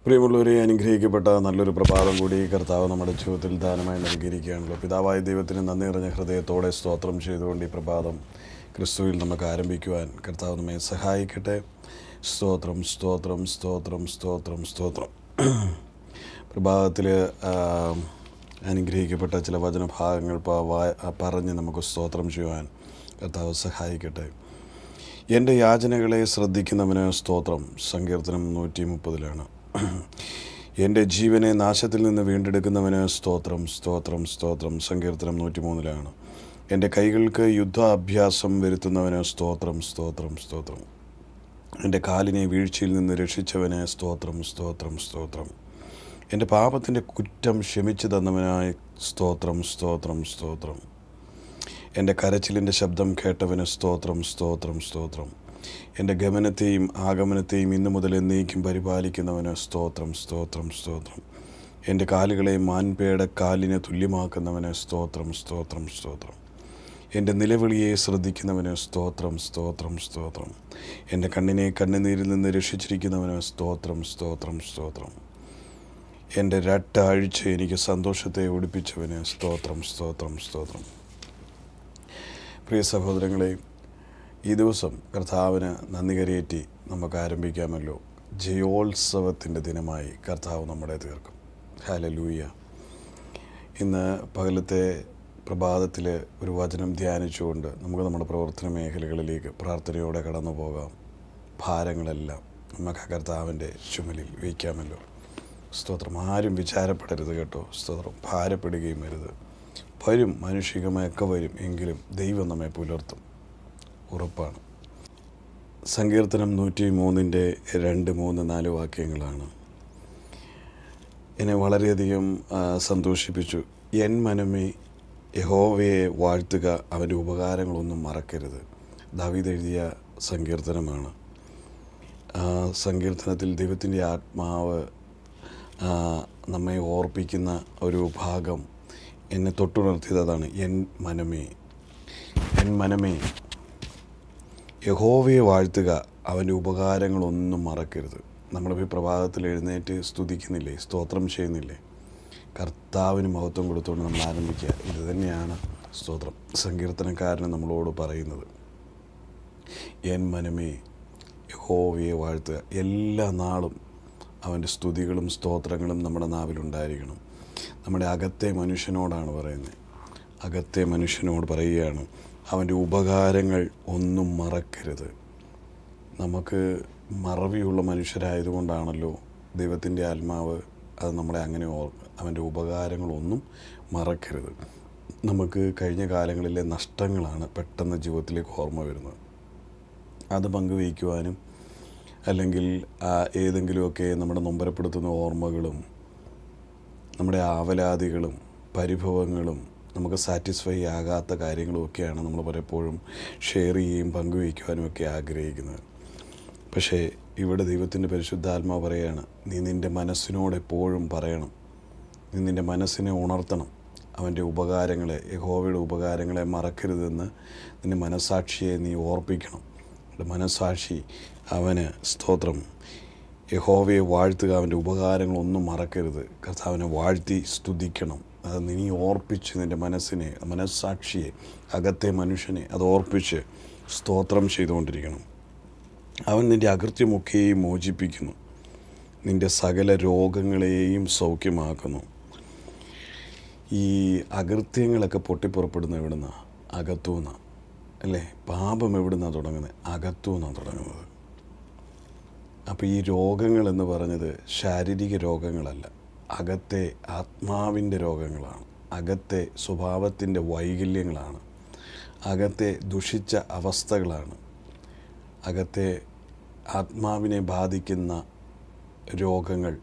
പ്രിയമുള്ളവരെ അനുഗ്രഹിക്കപ്പെട്ട നല്ലൊരു പ്രഭാതം കൂടി കർത്താവ് നമ്മുടെ ജീവിതത്തിൽ ദാനമായി നൽകിയിരിക്കുകയാണല്ലോ പിതാവായ ദൈവത്തിന് നന്ദി നിറഞ്ഞ ഹൃദയത്തോടെ സ്തോത്രം ചെയ്തുകൊണ്ട് ഈ പ്രഭാതം ക്രിസ്തുവിൽ നമുക്ക് ആരംഭിക്കുവാൻ കർത്താവ് നമ്മെ സഹായിക്കട്ടെ സ്തോത്രം സ്തോത്രം സ്തോത്രം സ്തോത്രം സ്തോത്രം പ്രഭാതത്തിൽ അനുഗ്രഹിക്കപ്പെട്ട ചില വചനഭാഗങ്ങൾ പ- വാ- പറഞ്ഞ് നമുക്ക് സ്തോത്രം ചെയ്യുവാൻ കർത്താവ് സഹായിക്കട്ടെ എൻ്റെ യാചനകളെ ശ്രദ്ധിക്കുന്നവന് സ്തോത്രം സങ്കീർത്തനം നൂറ്റി മുപ്പതിലാണ് എൻ്റെ ജീവനെ നാശത്തിൽ നിന്ന് വീണ്ടെടുക്കുന്നവന് സ്തോത്രം സ്തോത്രം സ്തോത്രം സങ്കീർത്തനം നൂറ്റി മൂന്നിലാണ് എൻ്റെ കൈകൾക്ക് യുദ്ധാഭ്യാസം വരുത്തുന്നവന് സ്തോത്രം സ്തോത്രം സ്തോത്രം എൻ്റെ കാലിനെ വീഴ്ചയിൽ നിന്ന് രക്ഷിച്ചവന് സ്തോത്രം സ്തോത്രം സ്തോത്രം എൻ്റെ പാപത്തിൻ്റെ കുറ്റം ക്ഷമിച്ചു തന്നവനായ സ്തോത്രം സ്തോത്രം സ്തോത്രം എൻ്റെ കരച്ചിലിൻ്റെ ശബ്ദം കേട്ടവന് സ്തോത്രം സ്തോത്രം സ്തോത്രം എൻ്റെ ഗമനത്തെയും ആഗമനത്തെയും ഇന്നു മുതൽ എന്നേക്കും പരിപാലിക്കുന്നവന് സ്തോത്രം സ്തോത്രം സ്തോത്രം എൻ്റെ കാലുകളെ മാൻപേട കാലിനെ തുല്യമാക്കുന്നവന് സ്തോത്രം സ്തോത്രം സ്തോത്രം എൻ്റെ നിലവിളിയെ ശ്രദ്ധിക്കുന്നവന് സ്തോത്രം സ്തോത്രം സ്തോത്രം എൻ്റെ കണ്ണിനെ കണ്ണുനീരിൽ നിന്ന് രക്ഷിച്ചിരിക്കുന്നവന് സ്തോത്രം സ്തോത്രം സ്തോത്രം എൻ്റെ രട്ടാഴ്ച എനിക്ക് സന്തോഷത്തെ ഒടിപ്പിച്ചവന് സ്തോത്രം സ്തോത്രം സ്തോത്രം പ്രിയ സഹോദരങ്ങളെ ഈ ദിവസം കർത്താവിന് നന്ദി കരയേറ്റി നമുക്ക് ആരംഭിക്കാമല്ലോ ജയോത്സവത്തിൻ്റെ ദിനമായി കർത്താവ് നമ്മളെ തീർക്കും ഹാലലൂയ ഇന്ന് പകലത്തെ പ്രഭാതത്തിൽ ഒരു വചനം ധ്യാനിച്ചുകൊണ്ട് നമുക്ക് നമ്മുടെ പ്രവർത്തന മേഖലകളിലേക്ക് പ്രാർത്ഥനയോടെ കടന്നു പോകാം ഭാരങ്ങളെല്ലാം നമുക്ക് ആ കർത്താവിൻ്റെ ചുമലിൽ വയ്ക്കാമല്ലോ സ്തോത്രം ആരും വിചാരപ്പെടരുത് കേട്ടോ സ്തോത്രം ഭാരപ്പെടുകയും വരുത് വരും മാനുഷികമൊക്കെ വരും എങ്കിലും ദൈവം നമ്മെ പുലർത്തും ഉറപ്പാണ് സങ്കീർത്തനം നൂറ്റി മൂന്നിൻ്റെ രണ്ട് മൂന്ന് നാല് വാക്യങ്ങളാണ് എന്നെ വളരെയധികം ആ, സന്തോഷിപ്പിച്ചു എൻ മനമേ യഹോവയെ വാഴ്ത്തുക അവൻ്റെ ഉപകാരങ്ങളൊന്നും മറക്കരുത് ദാവീദ് എഴുതിയ സങ്കീർത്തനമാണ് ആ സങ്കീർത്തനത്തിൽ ദൈവത്തിൻ്റെ ആത്മാവ് ആ, നമ്മെ ഓർപ്പിക്കുന്ന ഒരു ഭാഗം എന്നെ തൊട്ടുണർത്തിയത് അതാണ് എൻ മനമേ എൻ മനമേ യഹോവയെ വാഴ്ത്തുക അവൻ്റെ ഉപകാരങ്ങളൊന്നും മറക്കരുത് നമ്മളിപ്പോൾ ഈ പ്രഭാതത്തിൽ എഴുന്നേറ്റ് സ്തുതിക്കുന്നില്ലേ സ്തോത്രം ചെയ്യുന്നില്ലേ കർത്താവിന് മഹത്വം കൊടുത്തുകൊണ്ട് നമ്മൾ ആരംഭിക്കുക ഇത് തന്നെയാണ് സ്തോത്രം സങ്കീർത്തനക്കാരന് നമ്മളോട് പറയുന്നത് എൻ മനമേ യഹോവയെ വാഴ്ത്തുക എല്ലാ നാളും അവൻ്റെ സ്തുതികളും സ്തോത്രങ്ങളും നമ്മുടെ നാവിലുണ്ടായിരിക്കണം നമ്മുടെ അകത്തെ മനുഷ്യനോടാണ് പറയുന്നത് അകത്തെ മനുഷ്യനോട് പറയുകയാണ് അവൻ്റെ ഉപകാരങ്ങൾ ഒന്നും മറക്കരുത് നമുക്ക് മറവിയുള്ള മനുഷ്യരായതുകൊണ്ടാണല്ലോ ദൈവത്തിൻ്റെ ആത്മാവ് അത് നമ്മളെ അങ്ങനെ ഓർ അവൻ്റെ ഉപകാരങ്ങളൊന്നും മറക്കരുത് നമുക്ക് കഴിഞ്ഞ കാലങ്ങളിലെ നഷ്ടങ്ങളാണ് പെട്ടെന്ന് ജീവിതത്തിലേക്ക് ഓർമ്മ വരുന്നത് അത് പങ്കുവയ്ക്കുവാനും അല്ലെങ്കിൽ ആ ഏതെങ്കിലുമൊക്കെ നമ്മുടെ നൊമ്പരപ്പെടുത്തുന്ന ഓർമ്മകളും നമ്മുടെ ആവലാതികളും പരിഭവങ്ങളും നമുക്ക് സാറ്റിസ്ഫൈ ആകാത്ത കാര്യങ്ങളുമൊക്കെയാണ് നമ്മൾ പലപ്പോഴും ഷെയർ ചെയ്യുകയും പങ്കുവയ്ക്കുവാനും ഒക്കെ ആഗ്രഹിക്കുന്നത് പക്ഷേ ഇവിടെ ദൈവത്തിൻ്റെ പരിശുദ്ധാത്മാവ് പറയാണ് നീ നിൻ്റെ മനസ്സിനോട് എപ്പോഴും പറയണം നീ നിൻ്റെ മനസ്സിനെ ഉണർത്തണം അവൻ്റെ ഉപകാരങ്ങളെ യഹോവയുടെ ഉപകാരങ്ങളെ മറക്കരുതെന്ന് നിൻ്റെ മനസാക്ഷിയെ നീ ഓർപ്പിക്കണം നിൻ്റെ മനസാക്ഷി അവന് സ്തോത്രം യഹോവയെ വാഴ്ത്തുക അവൻ്റെ ഉപകാരങ്ങളൊന്നും മറക്കരുത് കർത്താവിനെ വാഴ്ത്തി സ്തുതിക്കണം അത് നീ ഓർപ്പിച്ച് നിൻ്റെ മനസ്സിനെ മനസ്സാക്ഷിയെ അകത്തെ മനുഷ്യനെ അത് ഓർപ്പിച്ച് സ്തോത്രം ചെയ്തുകൊണ്ടിരിക്കണം അവൻ നിൻ്റെ അകൃത്യമൊക്കെയും മോചിപ്പിക്കുന്നു നിൻ്റെ സകല രോഗങ്ങളെയും സൗഖ്യമാക്കുന്നു ഈ അകൃത്യങ്ങളൊക്കെ പൊട്ടിപ്പുറപ്പെടുന്ന എവിടുന്ന അകത്തുനിന്ന് അല്ലേ പാപം എവിടുന്നാണ് തുടങ്ങുന്നത് അകത്തുനിന്നാണ് തുടങ്ങുന്നത് അപ്പോൾ ഈ രോഗങ്ങൾ എന്ന് പറഞ്ഞത് ശാരീരിക രോഗങ്ങളല്ല അകത്തെ ആത്മാവിൻ്റെ രോഗങ്ങളാണ് അകത്തെ സ്വഭാവത്തിൻ്റെ വൈകല്യങ്ങളാണ് അകത്തെ ദുഷിച്ച അവസ്ഥകളാണ് അകത്തെ ആത്മാവിനെ ബാധിക്കുന്ന രോഗങ്ങൾ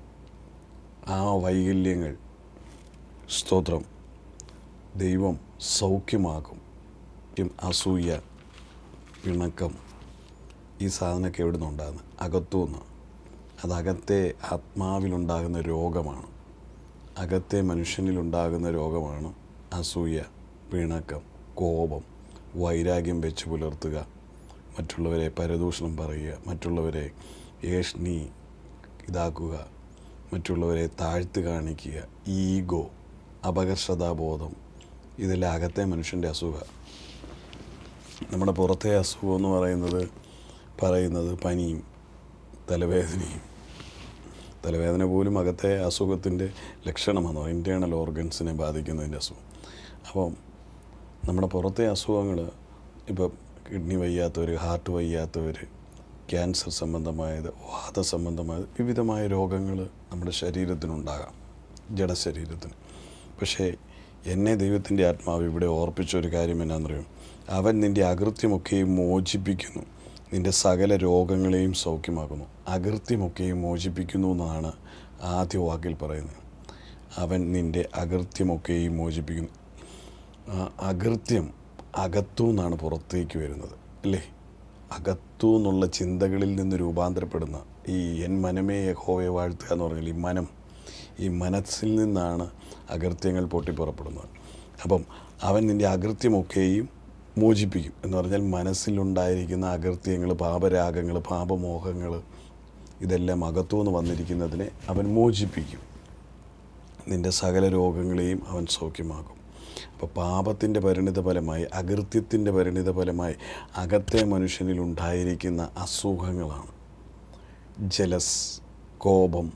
ആ വൈകല്യങ്ങൾ സ്തോത്രം ദൈവം സൗഖ്യമാക്കും ഉം അസൂയ പിണക്കം ഈ സാധനമൊക്കെ എവിടെ നിന്നുണ്ടാകുന്നത് അകത്തുനിന്ന് അത് അകത്തെ ആത്മാവിലുണ്ടാകുന്ന രോഗമാണ് അകത്തെ മനുഷ്യനിലുണ്ടാകുന്ന രോഗമാണ് അസൂയ പിണക്കം കോപം വൈരാഗ്യം വെച്ച് പുലർത്തുക മറ്റുള്ളവരെ പരദൂഷണം പറയുക മറ്റുള്ളവരെ ഏഷ്ണി ഇതാക്കുക മറ്റുള്ളവരെ താഴ്ത്തി കാണിക്കുക ഈഗോ അപകർഷതാബോധം ഇതെല്ലാം അകത്തെ മനുഷ്യൻ്റെ അസുഖം നമ്മുടെ പുറത്തെ അസുഖം എന്ന് പറയുന്നത് പറയുന്നത് പനിയും തലവേദനയും തലവേദന പോലും അകത്തെ അസുഖത്തിൻ്റെ ലക്ഷണമാണ് ഇൻറ്റേണൽ ഓർഗൻസിനെ ബാധിക്കുന്നതിൻ്റെ അസുഖം അപ്പം നമ്മുടെ പുറത്തെ അസുഖങ്ങൾ ഇപ്പം കിഡ്നി വയ്യാത്തവർ ഹാർട്ട് വയ്യാത്തവർ ക്യാൻസർ സംബന്ധമായത് വാത സംബന്ധമായത് വിവിധമായ രോഗങ്ങൾ നമ്മുടെ ശരീരത്തിനുണ്ടാകാം ജഡശരീരത്തിന് പക്ഷേ എന്നെ ദൈവത്തിൻ്റെ ആത്മാവ് ഇവിടെ ഓർപ്പിച്ച ഒരു കാര്യം എന്നാണെന്നറിയും അവൻ നിൻ്റെ അകൃത്യമൊക്കെയും മോചിപ്പിക്കുന്നു നിൻ്റെ സകല രോഗങ്ങളെയും സൗഖ്യമാക്കുന്നു അകൃത്യമൊക്കെയും മോചിപ്പിക്കുന്നു എന്നാണ് ആദ്യ വാക്കിൽ പറയുന്നത് അവൻ നിൻ്റെ അകൃത്യമൊക്കെയും മോചിപ്പിക്കുന്നു ആ അകൃത്യം അകത്തു നിന്നാണ് പുറത്തേക്ക് വരുന്നത് അല്ലേ അകത്തു എന്നുള്ള ചിന്തകളിൽ നിന്ന് രൂപാന്തരപ്പെടുന്ന ഈ എൻ മനമേ യഹോവയെ വാഴ്ത്തുക എന്ന് പറഞ്ഞാൽ ഈ മനം ഈ മനസ്സിൽ നിന്നാണ് അകൃത്യങ്ങൾ പൊട്ടിപ്പുറപ്പെടുന്നത് അപ്പം അവൻ നിൻ്റെ അകൃത്യമൊക്കെയും മോചിപ്പിക്കും എന്ന് പറഞ്ഞാൽ മനസ്സിലുണ്ടായിരിക്കുന്ന അകൃത്യങ്ങൾ പാപരാഗങ്ങൾ പാപമോഹങ്ങൾ ഇതെല്ലാം അകത്തുനിന്ന് വന്നിരിക്കുന്നതിനെ അവൻ മോചിപ്പിക്കും നിൻ്റെ സകല രോഗങ്ങളെയും അവൻ സൗഖ്യമാക്കും അപ്പോൾ പാപത്തിൻ്റെ പരിണിത ഫലമായി അകൃത്യത്തിൻ്റെ പരിണിത ഫലമായി അകത്തെ മനുഷ്യനിൽ ഉണ്ടായിരിക്കുന്ന അസുഖങ്ങളാണ് ജലസ് കോപം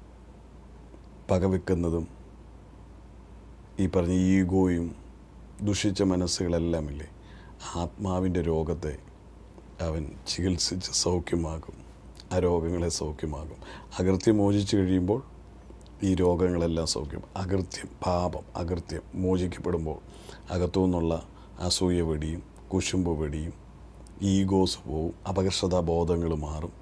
പകവെക്കുന്നതും ഈ പറഞ്ഞ ഈഗോയും ദുഷിച്ച മനസ്സുകളെല്ലാം ഇല്ലേ ആത്മാവിൻ്റെ രോഗത്തെ അവൻ ചികിത്സിച്ച് സൗഖ്യമാകും ആ രോഗങ്ങളെ സൗഖ്യമാകും അകൃത്യം മോചിച്ചു കഴിയുമ്പോൾ ഈ രോഗങ്ങളെല്ലാം സൗഖ്യം അകൃത്യം പാപം അകൃത്യം മോചിക്കപ്പെടുമ്പോൾ അകത്തു നിന്നുള്ള അസൂയ വെടിയും കുശുമ്പ് വെടിയും ഈഗോസ് പോവും അപകർഷതാബോധങ്ങൾ മാറും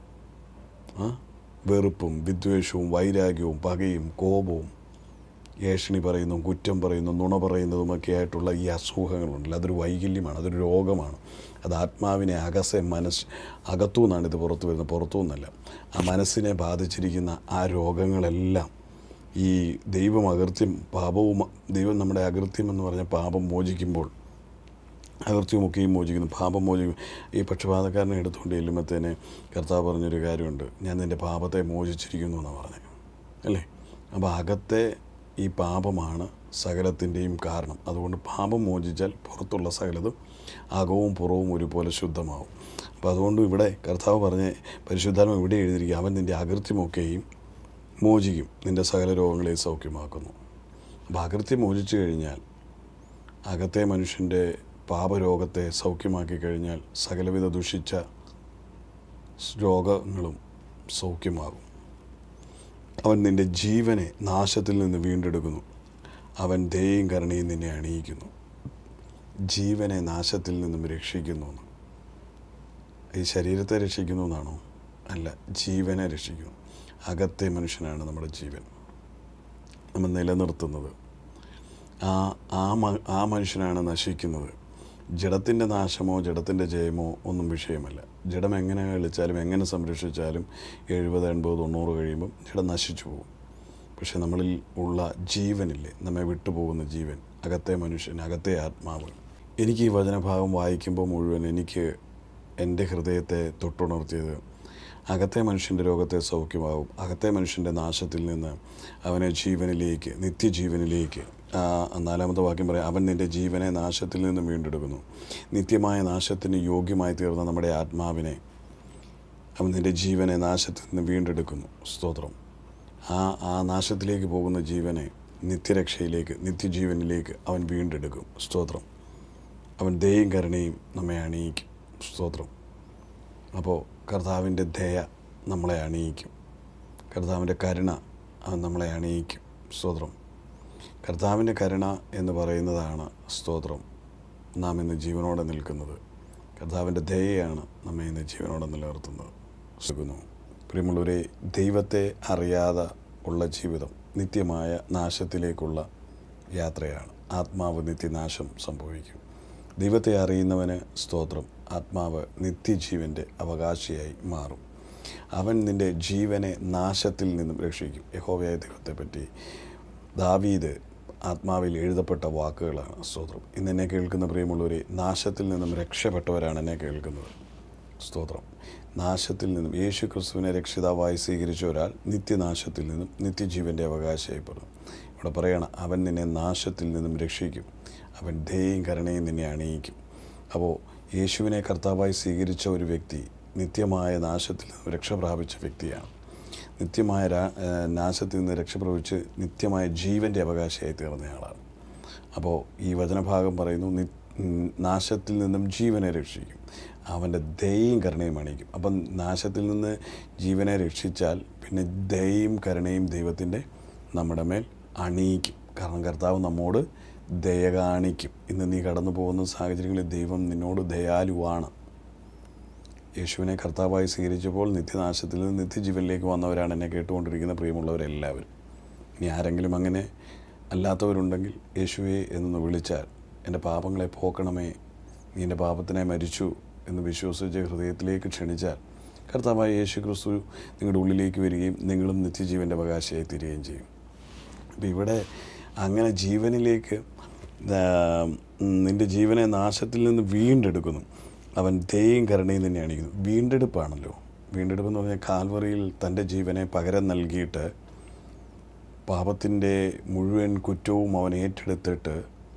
ആ വെറുപ്പും വിദ്വേഷവും വൈരാഗ്യവും പകയും കോപവും ഏഷണി പറയുന്നു കുറ്റം പറയുന്നു നുണ പറയുന്നതുമൊക്കെ ആയിട്ടുള്ള ഈ അസുഖങ്ങളുണ്ടല്ലോ അതൊരു വൈകല്യമാണ് അതൊരു രോഗമാണ് അത് ആത്മാവിനെ അകസെ മനസ്സ് അകത്തു നിന്നാണ് ഇത് പുറത്തു വരുന്നത് പുറത്തു നിന്നല്ല ആ മനസ്സിനെ ബാധിച്ചിരിക്കുന്ന ആ രോഗങ്ങളെല്ലാം ഈ ദൈവം അകൃത്യം പാപവും ദൈവം നമ്മുടെ അകൃത്യം എന്ന് പറഞ്ഞ പാപം മോചിക്കുമ്പോൾ അകൃത്യമൊക്കെയും മോചിക്കുന്നു പാപം മോചിക്കും ഈ പക്ഷപാതക്കാരനെ എടുത്തുകൊണ്ട് ചെല്ലുമ്പോഴത്തേനെ കർത്താവ് പറഞ്ഞൊരു കാര്യമുണ്ട് ഞാൻ നിൻ്റെ പാപത്തെ മോചിച്ചിരിക്കുന്നു എന്നാണ് പറഞ്ഞത് അല്ലേ അപ്പോൾ അകത്തെ ഈ പാപമാണ് സകലത്തിൻ്റെയും കാരണം അതുകൊണ്ട് പാപം മോചിച്ചാൽ പുറത്തുള്ള സകലതും അകവും പുറവും ഒരുപോലെ ശുദ്ധമാവും അപ്പോൾ അതുകൊണ്ട് ഇവിടെ കർത്താവ് പറഞ്ഞ് പരിശുദ്ധാത്മ ഇവിടെ എഴുതിയിരിക്കുക അവൻ നിൻ്റെ അകൃത്യമൊക്കെയും മോചിക്കും നിൻ്റെ സകല രോഗങ്ങളെയും സൗഖ്യമാക്കുന്നു അപ്പോൾ അകൃത്യം മോചിച്ചു കഴിഞ്ഞാൽ അകത്തെ മനുഷ്യൻ്റെ പാപരോഗത്തെ സൗഖ്യമാക്കി കഴിഞ്ഞാൽ സകലവിധ ദുഷിച്ച രോഗങ്ങളും സൗഖ്യമാകും അവൻ നിൻ്റെ ജീവനെ നാശത്തിൽ നിന്ന് വീണ്ടെടുക്കുന്നു അവൻ ദയയും കരുണയും നിന്നെ അണിയിക്കുന്നു ജീവനെ നാശത്തിൽ നിന്നും രക്ഷിക്കുന്നു എന്ന്. ഈ ശരീരത്തെ രക്ഷിക്കുന്നു എന്നാണോ അല്ല ജീവനെ രക്ഷിക്കുന്നു അകത്തെ മനുഷ്യനാണ് നമ്മുടെ ജീവൻ നമ്മൾ നിലനിർത്തുന്നത് ആ ആ മ- ആ മനുഷ്യനാണ് നശിക്കുന്നത് ജഡത്തിൻ്റെ നാശമോ ജഡത്തിൻ്റെ ജയമോ ഒന്നും വിഷയമല്ല ജഡം എങ്ങനെ കളിച്ചാലും എങ്ങനെ സംരക്ഷിച്ചാലും എഴുപത് എൺപത് തൊണ്ണൂറ് കഴിയുമ്പം ജഡം നശിച്ചു പോകും പക്ഷെ നമ്മളിൽ ഉള്ള ജീവനില്ലേ നമ്മെ വിട്ടുപോകുന്ന ജീവൻ അകത്തെ മനുഷ്യൻ അകത്തെ ആത്മാവ് എനിക്ക് ഈ വചനഭാഗം വായിക്കുമ്പോൾ മുഴുവൻ എനിക്ക് എൻ്റെ ഹൃദയത്തെ തൊട്ടുണർത്തിയത് അകത്തെ മനുഷ്യൻ്റെ രോഗത്തെ സൗഖ്യമാവും അകത്തെ മനുഷ്യൻ്റെ നാശത്തിൽ നിന്ന് അവനെ ജീവനിലേക്ക് നിത്യജീവനിലേക്ക് ആ, നാലാമത്തെ വാക്യം പറയാം അവൻ നിൻ്റെ ജീവനെ നാശത്തിൽ നിന്ന് വീണ്ടെടുക്കുന്നു നിത്യമായ നാശത്തിന് യോഗ്യമായി തീർന്ന നമ്മുടെ ആത്മാവിനെ അവൻ നിൻ്റെ ജീവനെ നാശത്തിൽ നിന്ന് വീണ്ടെടുക്കുന്നു സ്തോത്രം ആ ആ നാശത്തിലേക്ക് പോകുന്ന ജീവനെ നിത്യരക്ഷയിലേക്ക് നിത്യജീവനിലേക്ക് അവൻ വീണ്ടെടുക്കും സ്തോത്രം അവൻ ദയയും കരുണയും നമ്മെ അണിയിക്കും സ്തോത്രം അപ്പോൾ കർത്താവിൻ്റെ ദയ നമ്മളെ അണിയിക്കും കർത്താവിൻ്റെ കരുണ അവൻ നമ്മളെ അണിയിക്കും സ്തോത്രം കർത്താവിൻ്റെ കരുണ എന്ന് പറയുന്നതാണ് സ്തോത്രം നാം ഇന്ന് ജീവനോടെ നിൽക്കുന്നത് കർത്താവിൻ്റെ ദയയാണ് നമ്മെ ഇന്ന് ജീവനോടെ നിലനിർത്തുന്നത് സുഖന്നു പ്രിയമുള്ളവരെ ദൈവത്തെ അറിയാതെ ഉള്ള ജീവിതം നിത്യമായ നാശത്തിലേക്കുള്ള യാത്രയാണ് ആത്മാവ് നിത്യനാശം സംഭവിക്കും ദൈവത്തെ അറിയുന്നവന് സ്തോത്രം ആത്മാവ് നിത്യജീവൻ്റെ അവകാശിയായി മാറും അവൻ നിൻ്റെ ജീവനെ നാശത്തിൽ നിന്നും രക്ഷിക്കും യഹോവയായ ദൈവത്തെപ്പറ്റി ദാവീദ് ആത്മാവിൽ എഴുതപ്പെട്ട വാക്കുകളാണ് സ്തോത്രം ഇന്ന് എന്നെ കേൾക്കുന്ന പ്രിയമുള്ളവരെ നാശത്തിൽ നിന്നും രക്ഷപ്പെട്ടവരാണ് എന്നെ കേൾക്കുന്നത് സ്തോത്രം നാശത്തിൽ നിന്നും യേശു ക്രിസ്തുവിനെ രക്ഷിതാവായി സ്വീകരിച്ച ഒരാൾ നിത്യനാശത്തിൽ നിന്നും നിത്യജീവൻ്റെ അവകാശമായിപ്പെടും ഇവിടെ പറയണം അവൻ നിന്നെ നാശത്തിൽ നിന്നും രക്ഷിക്കും അവൻ ദയയും കരുണയും നിന്നെ അണിയിക്കും അപ്പോൾ യേശുവിനെ കർത്താവായി സ്വീകരിച്ച ഒരു വ്യക്തി നിത്യമായ നാശത്തിൽ നിന്നും രക്ഷ പ്രാപിച്ച വ്യക്തിയാണ് നിത്യമായ രാ- ഏഹ് നാശത്തിൽ നിന്ന് രക്ഷപ്രവിച്ച് നിത്യമായ ജീവൻ്റെ അവകാശിയായി തീർന്നയാളാണ് അപ്പോൾ ഈ വചനഭാഗം പറയുന്നു നി ഉം, നാശത്തിൽ നിന്നും ജീവനെ രക്ഷിക്കും അവൻ്റെ ദയയും കരുണയും അണിയിക്കും അപ്പം നാശത്തിൽ നിന്ന് ജീവനെ രക്ഷിച്ചാൽ പിന്നെ ദയയും കരുണയും ദൈവത്തിൻ്റെ നമ്മുടെ മേൽ അണിയിക്കും കാരണം കർത്താവ് നമ്മോട് ദയ കാണിക്കും ഇന്ന് നീ കടന്നു പോകുന്ന സാഹചര്യങ്ങളിൽ ദൈവം നിന്നോട് ദയാലുവാണ് യേശുവിനെ കർത്താവായി സ്വീകരിച്ചപ്പോൾ നിത്യനാശത്തിൽ നിന്ന് നിത്യജീവനിലേക്ക് വന്നവരാണ് എന്നെ കേട്ടുകൊണ്ടിരിക്കുന്ന പ്രിയമുള്ളവരെല്ലാവരും ഇനി ആരെങ്കിലും അങ്ങനെ അല്ലാത്തവരുണ്ടെങ്കിൽ യേശുവെ എന്നൊന്ന് വിളിച്ചാൽ എൻ്റെ പാപങ്ങളെ പോക്കണമേ നീ എൻ്റെ പാപത്തിനെ മരിച്ചു എന്ന് വിശ്വസിച്ച് ഹൃദയത്തിലേക്ക് ക്ഷണിച്ചാൽ കർത്താവായ യേശു ക്രിസ്തു നിങ്ങളുടെ ഉള്ളിലേക്ക് വരികയും നിങ്ങളും നിത്യജീവൻ്റെ അവകാശിയായി തീരുകയും ചെയ്യും അപ്പം ഇവിടെ അങ്ങനെ ജീവനിലേക്ക് ആ, നിൻ്റെ ജീവനെ നാശത്തിൽ നിന്ന് വീണ്ടെടുക്കുന്നു അവൻ ദയയും കരുണയും തന്നെ അണിയുന്നു വീണ്ടെടുപ്പാണല്ലോ വീണ്ടെടുപ്പ് എന്ന് പറഞ്ഞാൽ കാൽവറിയിൽ തൻ്റെ ജീവനെ പകരം നൽകിയിട്ട് പാപത്തിൻ്റെ മുഴുവൻ കുറ്റവും അവൻ ഏറ്റെടുത്തിട്ട്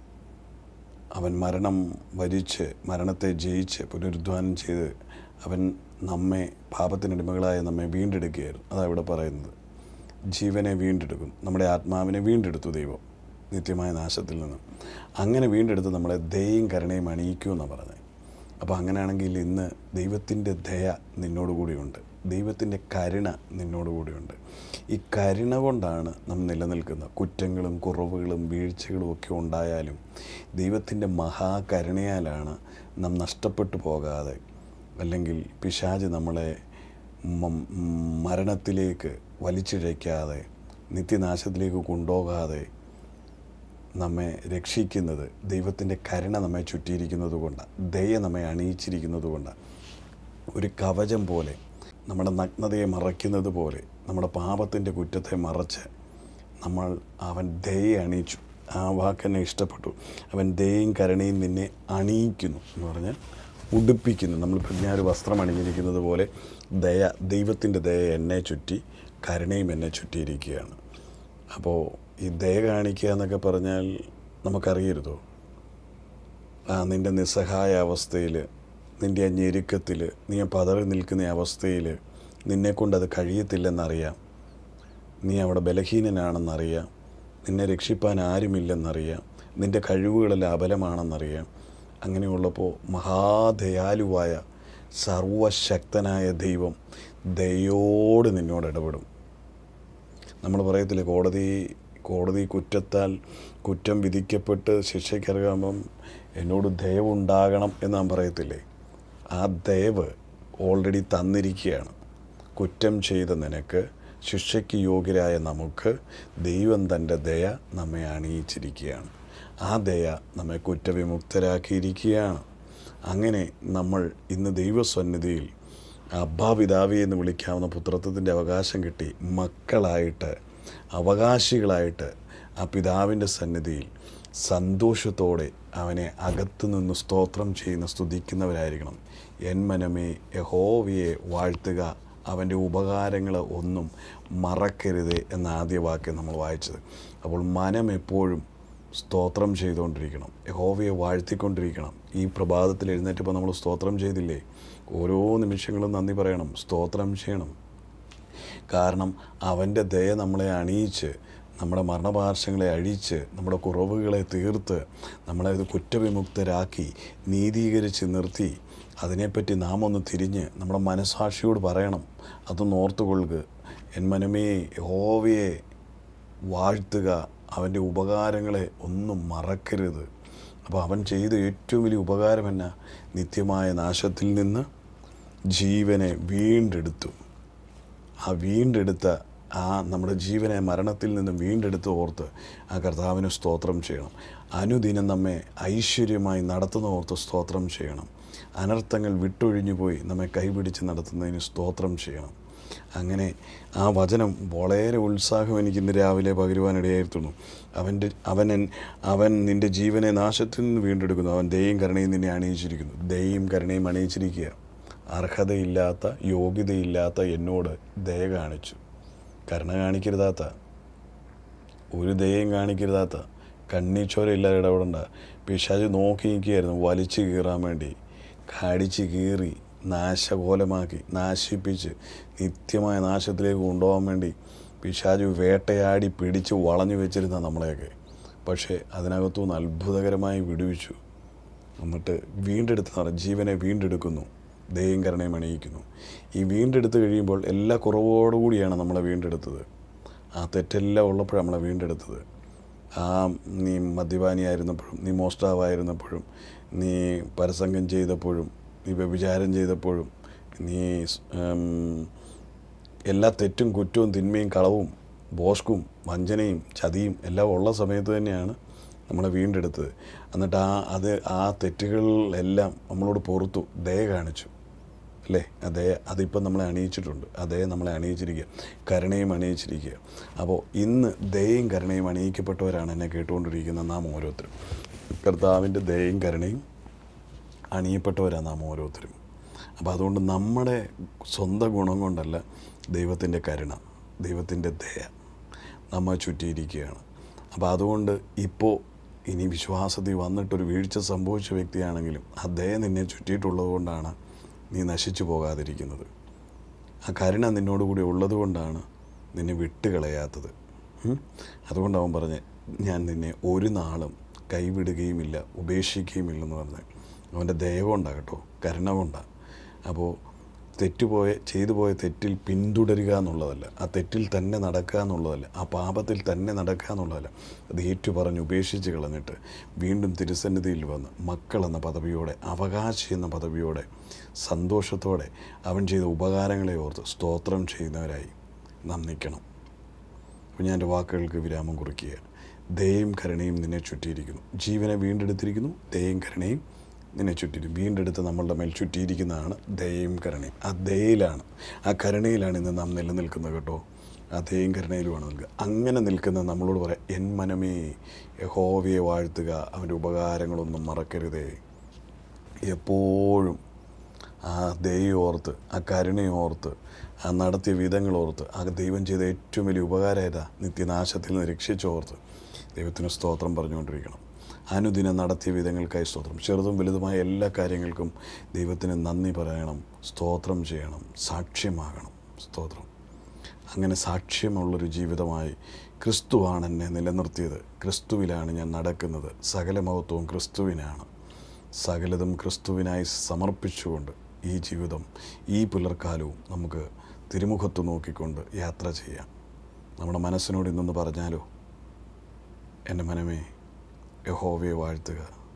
അവൻ മരണം വരിച്ച് മരണത്തെ ജയിച്ച് പുനരുദ്ധാനം ചെയ്ത് അവൻ നമ്മെ പാപത്തിനടിമകളായ നമ്മെ വീണ്ടെടുക്കുകയായിരുന്നു അതാണ് ഇവിടെ പറയുന്നത് ജീവനെ വീണ്ടെടുക്കും നമ്മുടെ ആത്മാവിനെ വീണ്ടെടുത്തു ദൈവം നിത്യമായ നാശത്തിൽ നിന്ന് അങ്ങനെ വീണ്ടെടുത്ത് നമ്മളെ ദയയും കരുണയും അണിയിക്കുമെന്നാണ് പറഞ്ഞത് അപ്പോൾ അങ്ങനെയാണെങ്കിൽ ഇന്ന് ദൈവത്തിൻ്റെ ദയ നിന്നോടുകൂടിയുണ്ട് ദൈവത്തിൻ്റെ കരുണ നിന്നോടുകൂടിയുണ്ട് ഈ കരുണ കൊണ്ടാണ് നാം നിലനിൽക്കുന്നത് കുറ്റങ്ങളും കുറവുകളും വീഴ്ചകളും ഒക്കെ ഉണ്ടായാലും ദൈവത്തിൻ്റെ മഹാകരുണയാലാണ് നാം നഷ്ടപ്പെട്ടു പോകാതെ അല്ലെങ്കിൽ പിശാജ് നമ്മളെ മം- മരണത്തിലേക്ക് വലിച്ചിഴയ്ക്കാതെ നിത്യനാശത്തിലേക്ക് കൊണ്ടുപോകാതെ നമ്മെ രക്ഷിക്കുന്നത് ദൈവത്തിൻ്റെ കരുണ നമ്മെ ചുറ്റിയിരിക്കുന്നത് കൊണ്ടാണ് ദയ നമ്മെ അണിയിച്ചിരിക്കുന്നത് കൊണ്ടാണ് ഒരു കവചം പോലെ നമ്മുടെ നഗ്നതയെ മറയ്ക്കുന്നത് പോലെ നമ്മുടെ പാപത്തിൻ്റെ കുറ്റത്തെ മറച്ച് നമ്മൾ അവൻ ദയെ അണിയിച്ചു ആ വാക്കെന്നെ ഇഷ്ടപ്പെട്ടു അവൻ ദയയും കരുണയും നിന്നെ അണിയിക്കുന്നു എന്ന് പറഞ്ഞാൽ ഉടുപ്പിക്കുന്നു നമ്മളിപ്പോൾ ഞാൻ ഒരു വസ്ത്രം അണിഞ്ഞിരിക്കുന്നത് പോലെ ദയ ദൈവത്തിൻ്റെ ദയ എന്നെ ചുറ്റി കരുണയും എന്നെ ചുറ്റിയിരിക്കുകയാണ് അപ്പോൾ ഈ ദയ കാണിക്കുക എന്നൊക്കെ പറഞ്ഞാൽ നമുക്കറിയരുതോ ആ നിൻ്റെ നിസ്സഹായ അവസ്ഥയിൽ നിൻ്റെ ആ ഞെരുക്കത്തിൽ നീ ആ പതറി നിൽക്കുന്ന അവസ്ഥയിൽ നിന്നെക്കൊണ്ട് അത് കഴിയത്തില്ലെന്നറിയാം നീ അവിടെ ബലഹീനനാണെന്നറിയാം നിന്നെ രക്ഷിപ്പാൻ ആരുമില്ലെന്നറിയാം നിൻ്റെ കഴിവുകളെല്ലാം അബലമാണെന്നറിയാം അങ്ങനെയുള്ളപ്പോൾ മഹാദയാലുവായ സർവശക്തനായ ദൈവം ദയോട് നിന്നോട് ഇടപെടും നമ്മൾ പറയത്തില്ലേ കോടതി കോടതി കുറ്റത്താൽ കുറ്റം വിധിക്കപ്പെട്ട് ശിക്ഷയ്ക്കിറങ്ങുമ്പം എന്നോട് ദയവുണ്ടാകണം എന്ന് നാം പറയത്തില്ലേ ആ ദയവ് ഓൾറെഡി തന്നിരിക്കുകയാണ് കുറ്റം ചെയ്ത നിനക്ക് ശിക്ഷയ്ക്ക് യോഗ്യരായ നമുക്ക് ദൈവം തൻ്റെ ദയ നമ്മെ അണിയിച്ചിരിക്കുകയാണ് ആ ദയ നമ്മെ കുറ്റവിമുക്തരാക്കിയിരിക്കുകയാണ് അങ്ങനെ നമ്മൾ ഇന്ന് ദൈവസന്നിധിയിൽ അബ്ബാ പിതാവി എന്ന് വിളിക്കാവുന്ന പുത്രത്വത്തിൻ്റെ അവകാശം കിട്ടി മക്കളായിട്ട് അവകാശികളായിട്ട് ആ പിതാവിൻ്റെ സന്നിധിയിൽ സന്തോഷത്തോടെ അവനെ അകത്തു നിന്ന് സ്തോത്രം ചെയ്യുന്ന സ്തുതിക്കുന്നവരായിരിക്കണം എൻ മനമേ യഹോവയെ വാഴ്ത്തുക അവൻ്റെ ഉപകാരങ്ങൾ ഒന്നും മറക്കരുത് എന്ന ആദ്യ വാക്യം നമ്മൾ വായിച്ചത് അപ്പോൾ മനം എപ്പോഴും സ്തോത്രം ചെയ്തുകൊണ്ടിരിക്കണം യഹോവയെ വാഴ്ത്തിക്കൊണ്ടിരിക്കണം ഈ പ്രഭാതത്തിൽ എഴുന്നേറ്റപ്പോൾ നമ്മൾ സ്തോത്രം ചെയ്തില്ലേ ഓരോ നിമിഷങ്ങളും നന്ദി പറയണം സ്തോത്രം ചെയ്യണം കാരണം അവൻ്റെ ദയ നമ്മളെ അണിയിച്ച് നമ്മുടെ മരണപാർശ്വങ്ങളെ അഴിച്ച് നമ്മുടെ കുറവുകളെ തീർത്ത് നമ്മളെ ഇത് കുറ്റവിമുക്തരാക്കി നീതീകരിച്ച് നിർത്തി അതിനെപ്പറ്റി നാം ഒന്ന് തിരിഞ്ഞ് നമ്മുടെ മനസാക്ഷിയോട് പറയണം അതൊന്ന് ഓർത്തുകൊള്ളുക എൻ മനമേ യഹോവയെ വാഴ്ത്തുക അവൻ്റെ ഉപകാരങ്ങളെ ഒന്നും മറക്കരുത് അപ്പോൾ അവൻ ചെയ്ത ഏറ്റവും വലിയ ഉപകാരം എന്നാ നിത്യമായ നാശത്തിൽ നിന്ന് ജീവനെ വീണ്ടെടുത്തു ആ വീണ്ടെടുത്ത ആ നമ്മുടെ ജീവനെ മരണത്തിൽ നിന്നും വീണ്ടെടുത്ത് ഓർത്ത് ആ കർത്താവിന് സ്തോത്രം ചെയ്യണം അനുദിനം നമ്മെ ഐശ്വര്യമായി നടത്തുന്ന ഓർത്ത് സ്തോത്രം ചെയ്യണം അനർത്ഥങ്ങൾ വിട്ടൊഴിഞ്ഞു പോയി നമ്മെ കൈപിടിച്ച് നടത്തുന്നതിന് സ്തോത്രം ചെയ്യണം അങ്ങനെ ആ വചനം വളരെ ഉത്സാഹം എനിക്ക് ഇന്ന് രാവിലെ പകരുവാനിടയായിരുന്നു അവൻ്റെ അവൻ എൻ- അവൻ നിൻ്റെ ജീവനെ നാശത്തിൽ നിന്ന് വീണ്ടെടുക്കുന്നു അവൻ ദയയും കരുണയും നിന്നെ അണിയിച്ചിരിക്കുന്നു ദയയും കരുണയും അണിയിച്ചിരിക്കുക അർഹതയില്ലാത്ത യോഗ്യതയില്ലാത്ത എന്നോട് ദയ കാണിച്ചു കരുണ കാണിക്കരുതാത്ത ഒരു ദയയും കാണിക്കരുതാത്ത കണ്ണീച്ചോരയില്ലാതെ ഇടപെടണ്ട പിശാജ് നോക്കി നിൽക്കുകയായിരുന്നു വലിച്ചു കീറാൻ വേണ്ടി കടിച്ച് കീറി നാശകോലമാക്കി നാശിപ്പിച്ച് നിത്യമായ നാശത്തിലേക്ക് കൊണ്ടുപോകാൻ വേണ്ടി പിശാജ് വേട്ടയാടി പിടിച്ച് വളഞ്ഞു വെച്ചിരുന്ന നമ്മളെയൊക്കെ പക്ഷേ അതിനകത്തുനിന്ന് അത്ഭുതകരമായി വിടുവിച്ചു എന്നിട്ട് വീണ്ടെടുത്ത് പറ ജീവനെ വീണ്ടെടുക്കുന്നു ദയം കരുണയും അണിയിക്കുന്നു ഈ വീണ്ടെടുത്ത് കഴിയുമ്പോൾ എല്ലാ കുറവോടുകൂടിയാണ് നമ്മളെ വീണ്ടെടുത്തത് ആ തെറ്റെല്ലാം ഉള്ളപ്പോഴാണ് നമ്മളെ വീണ്ടെടുത്തത് ആ നീ മദ്യപാനിയായിരുന്നപ്പോഴും നീ മോഷ്ടാവായിരുന്നപ്പോഴും നീ പരസംഗം ചെയ്തപ്പോഴും നീ വ്യഭിചാരം ചെയ്തപ്പോഴും നീ ഉം, എല്ലാ തെറ്റും കുറ്റവും തിന്മയും കളവും ബോഷ്കും വഞ്ചനയും ചതിയും എല്ലാം ഉള്ള സമയത്ത് തന്നെയാണ് നമ്മളെ വീണ്ടെടുത്തത് എന്നിട്ട് ആ അത് ആ തെറ്റുകളെല്ലാം നമ്മളോട് പുറത്തു ദയ കാണിച്ചു അല്ലേ അതേ അതിപ്പം നമ്മളെ അണിയിച്ചിട്ടുണ്ട് അതേ നമ്മളെ അണിയിച്ചിരിക്കുക കരുണയും അണിയിച്ചിരിക്കുക അപ്പോൾ ഇന്ന് ദയയും കരുണയും അണിയിക്കപ്പെട്ടവരാണ് എന്നെ കേട്ടുകൊണ്ടിരിക്കുന്ന നാം ഓരോരുത്തരും കർത്താവിൻ്റെ ദയയും കരുണയും അണിയപ്പെട്ടവരാണ് നാം ഓരോരുത്തരും അപ്പോൾ അതുകൊണ്ട് നമ്മുടെ സ്വന്തം ഗുണം കൊണ്ടല്ല ദൈവത്തിൻ്റെ കരുണ ദൈവത്തിൻ്റെ ദയ നമ്മെ ചുറ്റിയിരിക്കുകയാണ് അപ്പോൾ അതുകൊണ്ട് ഇപ്പോൾ ഇനി വിശ്വാസത്തിൽ വന്നിട്ടൊരു വീഴ്ച സംഭവിച്ച വ്യക്തിയാണെങ്കിലും ആ ദയ നിന്നെ ചുറ്റിയിട്ടുള്ളത് കൊണ്ടാണ് നീ നശിച്ചു പോകാതിരിക്കുന്നത് ആ കരുണ നിന്നോട് കൂടി ഉള്ളത് കൊണ്ടാണ് നിന്നെ വിട്ടുകളയാത്തത് ഉം? അതുകൊണ്ട് അവൻ പറഞ്ഞ് ഞാൻ നിന്നെ ഒരു നാളും കൈവിടുകയുമില്ല ഉപേക്ഷിക്കുകയുമില്ലെന്ന് പറഞ്ഞ് അവൻ്റെ ദയ കൊണ്ടാണ് കേട്ടോ കരുണ കൊണ്ടാണ് അപ്പോൾ തെറ്റുപോയ ചെയ്തു പോയ തെറ്റിൽ പിന്തുടരുക എന്നുള്ളതല്ല ആ തെറ്റിൽ തന്നെ നടക്കുക എന്നുള്ളതല്ല ആ പാപത്തിൽ തന്നെ നടക്കുക എന്നുള്ളതല്ല അത് ഏറ്റുപറഞ്ഞ് ഉപേക്ഷിച്ച് കളഞ്ഞിട്ട് വീണ്ടും തിരുസന്നിധിയിൽ വന്ന് മക്കളെന്ന പദവിയോടെ അവകാശി എന്ന പദവിയോടെ സന്തോഷത്തോടെ അവൻ ചെയ്ത ഉപകാരങ്ങളെ ഓർത്ത് സ്തോത്രം ചെയ്യുന്നവരായി നാം നിൽക്കണം അപ്പോൾ ഞാൻ എൻ്റെ വാക്കുകൾക്ക് വിരാമം കുറിക്കുക ദയയും കരുണയും നിന്നെ ചുറ്റിയിരിക്കുന്നു ജീവനെ വീണ്ടെടുത്തിരിക്കുന്നു ദയയും കരുണയും നിന്നെ ചുറ്റിയിരിക്കും വീണ്ടെടുത്ത് നമ്മളുടെ മേൽ ചുറ്റിയിരിക്കുന്നതാണ് ദയയും കരുണയും ആ ദയയിലാണ് ആ കരുണയിലാണ് ഇന്ന് നാം നിലനിൽക്കുന്നത് കേട്ടോ ആ ദയയും കരുണയിലുമാണ് നിൽക്കുക അങ്ങനെ നിൽക്കുന്ന നമ്മളോട് പറയാം എൻ മനമേ യഹോവയെ വാഴ്ത്തുക അവൻ്റെ ഉപകാരങ്ങളൊന്നും മറക്കരുതേ എപ്പോഴും ആ ദൈവം ഓർത്ത് ആ കരുണയോർത്ത് ആ നടത്തിയ വിധങ്ങളോർത്ത് ആ ദൈവം ചെയ്ത ഏറ്റവും വലിയ ഉപകാരം ഏതാ നിത്യനാശത്തിൽ നിന്ന് രക്ഷിച്ചോർത്ത് ദൈവത്തിന് സ്തോത്രം പറഞ്ഞുകൊണ്ടിരിക്കണം അനുദിനം നടത്തിയ വിധങ്ങൾക്കായി സ്തോത്രം ചെറുതും വലുതുമായ എല്ലാ കാര്യങ്ങൾക്കും ദൈവത്തിന് നന്ദി പറയണം സ്തോത്രം ചെയ്യണം സാക്ഷ്യമാകണം സ്തോത്രം അങ്ങനെ സാക്ഷ്യമുള്ളൊരു ജീവിതമായി ക്രിസ്തുവാണ് എന്നെ നിലനിർത്തിയത് ക്രിസ്തുവിലാണ് ഞാൻ നടക്കുന്നത് സകല മഹത്വവും ക്രിസ്തുവിനാണ് സകലതും ക്രിസ്തുവിനായി സമർപ്പിച്ചുകൊണ്ട് ഈ ജീവിതം ഈ പുലർക്കാലവും നമുക്ക് തിരുമുഖത്ത് നോക്കിക്കൊണ്ട് യാത്ര ചെയ്യാം നമ്മുടെ മനസ്സിനോട് ഇന്നൊന്ന് പറഞ്ഞാലോ എൻ്റെ മനമേ യഹോവയെ വാഴ്ത്തുക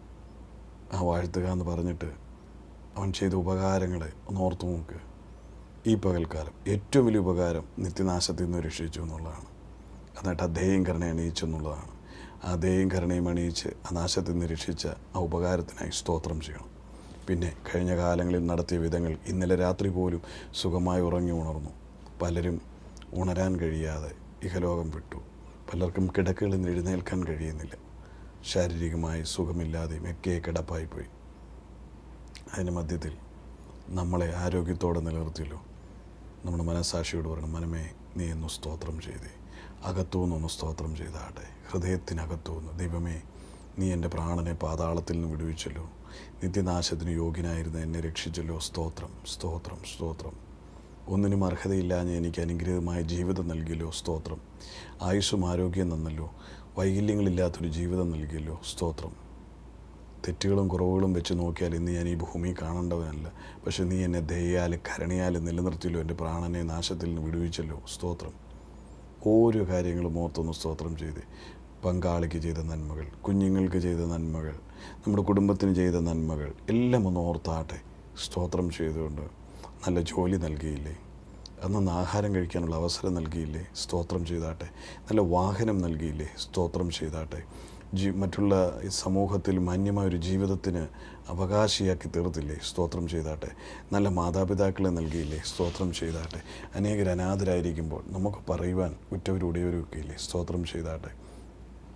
ആ വാഴ്ത്തുക എന്ന് പറഞ്ഞിട്ട് അവൻ ചെയ്ത ഉപകാരങ്ങളെ ഒന്ന് ഓർത്തു നോക്കുക ഈ പകൽക്കാലം ഏറ്റവും വലിയ ഉപകാരം നിത്യനാശത്തിൽ നിന്ന് രക്ഷിച്ചു എന്നുള്ളതാണ് എന്നിട്ട് ആ ദയം കരുണ അണിയിച്ചു എന്നുള്ളതാണ് ആ ദയം കരുണയും അണിയിച്ച് ആ നാശത്തിൽ നിന്ന് രക്ഷിച്ച ആ ഉപകാരത്തിനായി സ്തോത്രം ചെയ്യണം പിന്നെ കഴിഞ്ഞ കാലങ്ങളിൽ നടത്തിയ വിധങ്ങൾ ഇന്നലെ രാത്രി പോലും സുഖമായി ഉറങ്ങി ഉണർന്നു പലരും ഉണരാൻ കഴിയാതെ ഇഹലോകം വിട്ടു പലർക്കും കിടക്കകളിൽ നിന്ന് എഴുന്നേൽക്കാൻ കഴിയുന്നില്ല ശാരീരികമായി സുഖമില്ലാതെയും ഒക്കെ കിടപ്പായി പോയി അതിന് മധ്യത്തിൽ നമ്മളെ ആരോഗ്യത്തോടെ നിലനിർത്തിയല്ലോ നമ്മുടെ മനസ്സാക്ഷിയോട് പറയണം മനമേ നീ ഒന്ന് സ്തോത്രം ചെയ്തേ അകത്തുനിന്നൊന്ന് സ്തോത്രം ചെയ്താട്ടെ ഹൃദയത്തിനകത്തുനിന്ന് ദൈവമേ നീ എൻ്റെ പ്രാണനെ പാതാളത്തിൽ നിന്ന് വിടുവിച്ചല്ലോ നിത്യനാശത്തിന് യോഗ്യനായിരുന്ന എന്നെ രക്ഷിച്ചല്ലോ സ്തോത്രം സ്തോത്രം സ്തോത്രം ഒന്നിനും അർഹതയില്ലാഞ്ഞ് എനിക്ക് അനുഗ്രഹമായ ജീവിതം നൽകിയല്ലോ സ്തോത്രം ആയുസ്സും ആരോഗ്യം തന്നല്ലോ വൈകല്യങ്ങളില്ലാത്തൊരു ജീവിതം നൽകിയല്ലോ സ്തോത്രം തെറ്റുകളും കുറവുകളും വെച്ച് നോക്കിയാൽ ഇന്ന് ഞാൻ ഈ ഭൂമി കാണേണ്ടവനല്ല പക്ഷെ നീ എന്നെ ദയയാൽ കരുണയാൽ നിലനിർത്തിയല്ലോ എൻ്റെ പ്രാണനെ നാശത്തിൽ നിന്ന് വിടുവിച്ചല്ലോ സ്തോത്രം ഓരോ കാര്യങ്ങളും ഓർത്തൊന്ന് സ്തോത്രം ചെയ്ത് പങ്കാളിക്ക് ചെയ്ത നന്മകൾ കുഞ്ഞുങ്ങൾക്ക് ചെയ്ത നന്മകൾ നമ്മുടെ കുടുംബത്തിന് ചെയ്ത നന്മകൾ എല്ലാം ഒന്ന് ഓർത്താട്ടെ സ്തോത്രം ചെയ്തുകൊണ്ട് നല്ല ജോലി നൽകിയില്ലേ അന്നൊന്ന് ആഹാരം കഴിക്കാനുള്ള അവസരം നൽകിയില്ലേ സ്തോത്രം ചെയ്താട്ടെ നല്ല വാഹനം നൽകിയില്ലേ സ്തോത്രം ചെയ്താട്ടെ ജീ മറ്റുള്ള ഈ സമൂഹത്തിൽ മാന്യമായ ഒരു ജീവിതത്തിന് അവകാശിയാക്കി തീർത്തില്ലേ സ്തോത്രം ചെയ്താട്ടെ നല്ല മാതാപിതാക്കളെ നൽകിയില്ലേ സ്തോത്രം ചെയ്താട്ടെ അനേകർ അനാഥരായിരിക്കുമ്പോൾ നമുക്ക് പറയുവാൻ ഉറ്റവരുടയവരൊക്കെ ഇല്ലേ സ്തോത്രം ചെയ്താട്ടെ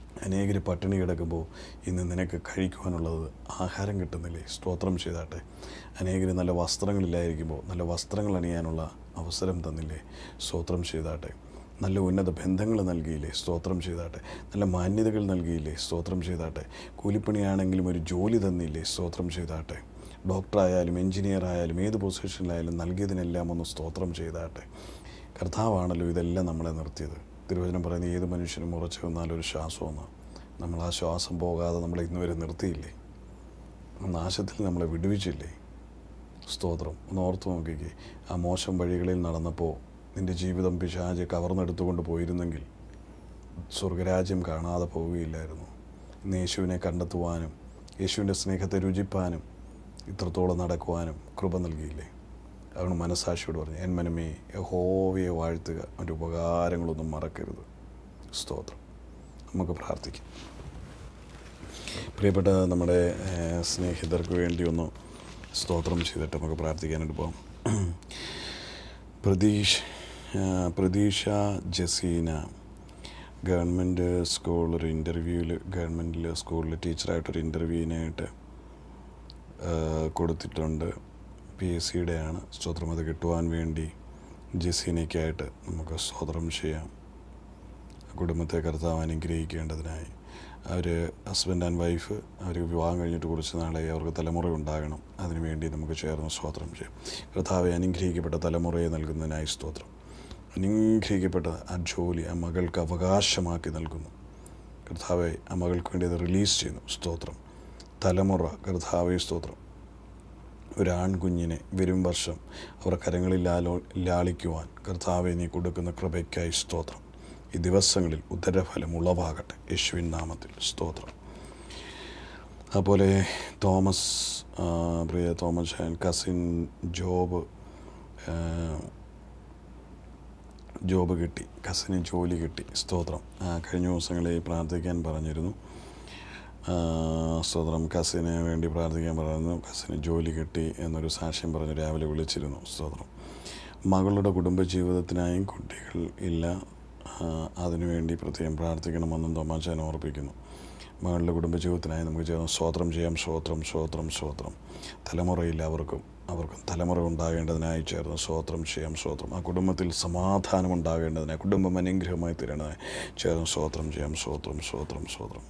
അനേകർ പട്ടിണി കിടക്കുമ്പോൾ ഇന്ന് നിനക്ക് കഴിക്കുവാനുള്ളത് ആഹാരം കിട്ടുന്നില്ലേ സ്തോത്രം ചെയ്താട്ടെ അനേകർ നല്ല വസ്ത്രങ്ങളില്ലായിരിക്കുമ്പോൾ നല്ല വസ്ത്രങ്ങൾ അണിയാനുള്ള അവസരം തന്നില്ലേ സ്തോത്രം ചെയ്താട്ടെ നല്ല ഉന്നത ബന്ധങ്ങൾ നൽകിയില്ലേ സ്തോത്രം ചെയ്താട്ടെ നല്ല മാന്യതകൾ നൽകിയില്ലേ സ്തോത്രം ചെയ്താട്ടെ കൂലിപ്പണിയാണെങ്കിലും ഒരു ജോലി തന്നില്ലേ സ്തോത്രം ചെയ്താട്ടെ ഡോക്ടറായാലും എഞ്ചിനീയർ ആയാലും ഏത് പൊസിഷനിലായാലും നൽകിയതിനെല്ലാം ഒന്ന് സ്തോത്രം ചെയ്താട്ടെ കർത്താവാണല്ലോ ഇതെല്ലാം നമ്മളെ നിർത്തിയത് തിരുവചനം പറയുന്ന ഏത് മനുഷ്യനും ഉറച്ചു നിന്നാലും ഒരു ശ്വാസമെന്ന് നമ്മൾ ആ ശ്വാസം പോകാതെ നമ്മളെ ഇന്ന് വരെ നിർത്തിയില്ലേ നാശത്തിൽ നമ്മളെ വിടുവിച്ചില്ലേ സ്തോത്രം ഒന്ന് ഓർത്ത് നോക്കിക്കേ ആ മോശം വഴികളിൽ നടന്നപ്പോൾ നിൻ്റെ ജീവിതം പിശാച് കവർന്നെടുത്തുകൊണ്ട് പോയിരുന്നെങ്കിൽ സ്വർഗരാജ്യം കാണാതെ പോവുകയില്ലായിരുന്നു ഇന്ന് യേശുവിനെ കണ്ടെത്തുവാനും യേശുവിൻ്റെ സ്നേഹത്തെ രുചിപ്പാനും ഇത്രത്തോളം നടക്കുവാനും കൃപ നൽകിയില്ലേ അതുകൊണ്ട് മനസാക്ഷിയോട് പറഞ്ഞു എൻ മനമേ യഹോവയെ വാഴ്ത്തുക അവൻ്റെ ഉപകാരങ്ങളൊന്നും മറക്കരുത് സ്തോത്രം നമുക്ക് പ്രാർത്ഥിക്കാം പ്രിയപ്പെട്ട നമ്മുടെ ഏഹ്, സ്നേഹിതർക്ക് വേണ്ടി ഒന്ന് സ്തോത്രം ചെയ്തിട്ട് നമുക്ക് പ്രാർത്ഥിക്കാനായിട്ട് പോകാം പ്രതീഷ് ആ, പ്രതീഷ ജസീന ഗവൺമെൻറ് സ്കൂൾ ഒരു ഇൻ്റർവ്യൂവിൽ ഗവൺമെൻറ്റിൽ സ്കൂളിൽ ടീച്ചറായിട്ടൊരു ഇൻ്റർവ്യൂവിനായിട്ട് കൊടുത്തിട്ടുണ്ട് പി എസ് സിയുടെ ആണ് സ്തോത്രം അത് കിട്ടുവാൻ വേണ്ടി ജസീനയ്ക്കായിട്ട് നമുക്ക് സ്തോത്രം ചെയ്യാം കുടുംബത്തെ കർത്താവ് അനുഗ്രഹിക്കേണ്ടതിനായി അവർ ഹസ്ബൻഡ് ആൻഡ് വൈഫ് അവർ വിവാഹം കഴിഞ്ഞിട്ട് കുറച്ച് നാളായി അവർക്ക് തലമുറ ഉണ്ടാകണം അതിനുവേണ്ടി നമുക്ക് ചേർന്ന് സ്തോത്രം ചെയ്യാം കർത്താവെ അനുഗ്രഹിക്കപ്പെട്ട തലമുറയെ നൽകുന്നതിനായി സ്തോത്രം അനുഗ്രഹിക്കപ്പെട്ട ആ ജോലി ആ മകൾക്ക് അവകാശമാക്കി നൽകുന്നു കർത്താവെ ആ മകൾക്ക് വേണ്ടി അത് റിലീസ് ചെയ്യുന്നു സ്തോത്രം തലമുറ കർത്താവെ സ്തോത്രം ഒരു ആൺകുഞ്ഞിനെ വരും വർഷം അവർ കരങ്ങളിൽ ലാലോ ലാളിക്കുവാൻ കർത്താവെ നീ കൊടുക്കുന്ന കൃപയ്ക്കായി സ്തോത്രം ഈ ദിവസങ്ങളിൽ ഉദരഫലം ഉളവാകട്ടെ യേശുവിൻ നാമത്തിൽ സ്തോത്രം അതുപോലെ തോമസ് ആ, പ്രിയ തോമസ് ഷാൻ കസിൻ ജോബ് ആ, ജോബ് കിട്ടി കസിന് ജോലി കിട്ടി സ്തോത്രം ആ, കഴിഞ്ഞ ദിവസങ്ങളിൽ പ്രാർത്ഥിക്കാൻ പറഞ്ഞിരുന്നു ആ, സ്തോത്രം കസിന് വേണ്ടി പ്രാർത്ഥിക്കാൻ പറഞ്ഞു കസിന് ജോലി കിട്ടി എന്നൊരു സാക്ഷ്യം പറഞ്ഞ് രാവിലെ വിളിച്ചിരുന്നു സ്തോത്രം മകളുടെ കുടുംബജീവിതത്തിനായും കുട്ടികൾ ഇല്ല ആ, അതിനുവേണ്ടി പ്രത്യേകം പ്രാർത്ഥിക്കണമെന്നും തോമാച്ചാൻ ഓർപ്പിക്കുന്നു മകളുടെ കുടുംബജീവിതത്തിനായി നമുക്ക് ചേർന്ന് സ്തോത്രം ചെയ്യാം സ്തോത്രം സ്തോത്രം സ്തോത്രം തലമുറയില്ല അവർക്കും അവർക്കും തലമുറ ഉണ്ടാകേണ്ടതിനായി ചേർന്ന് സ്തോത്രം ചെയ്യാം സ്തോത്രം ആ കുടുംബത്തിൽ സമാധാനം ഉണ്ടാകേണ്ടതിനായി കുടുംബം അനുഗ്രഹമായി തീരേണ്ടതിനായി ചേർന്ന് സ്തോത്രം ചെയ്യാം സ്തോത്രം സ്തോത്രം സ്തോത്രം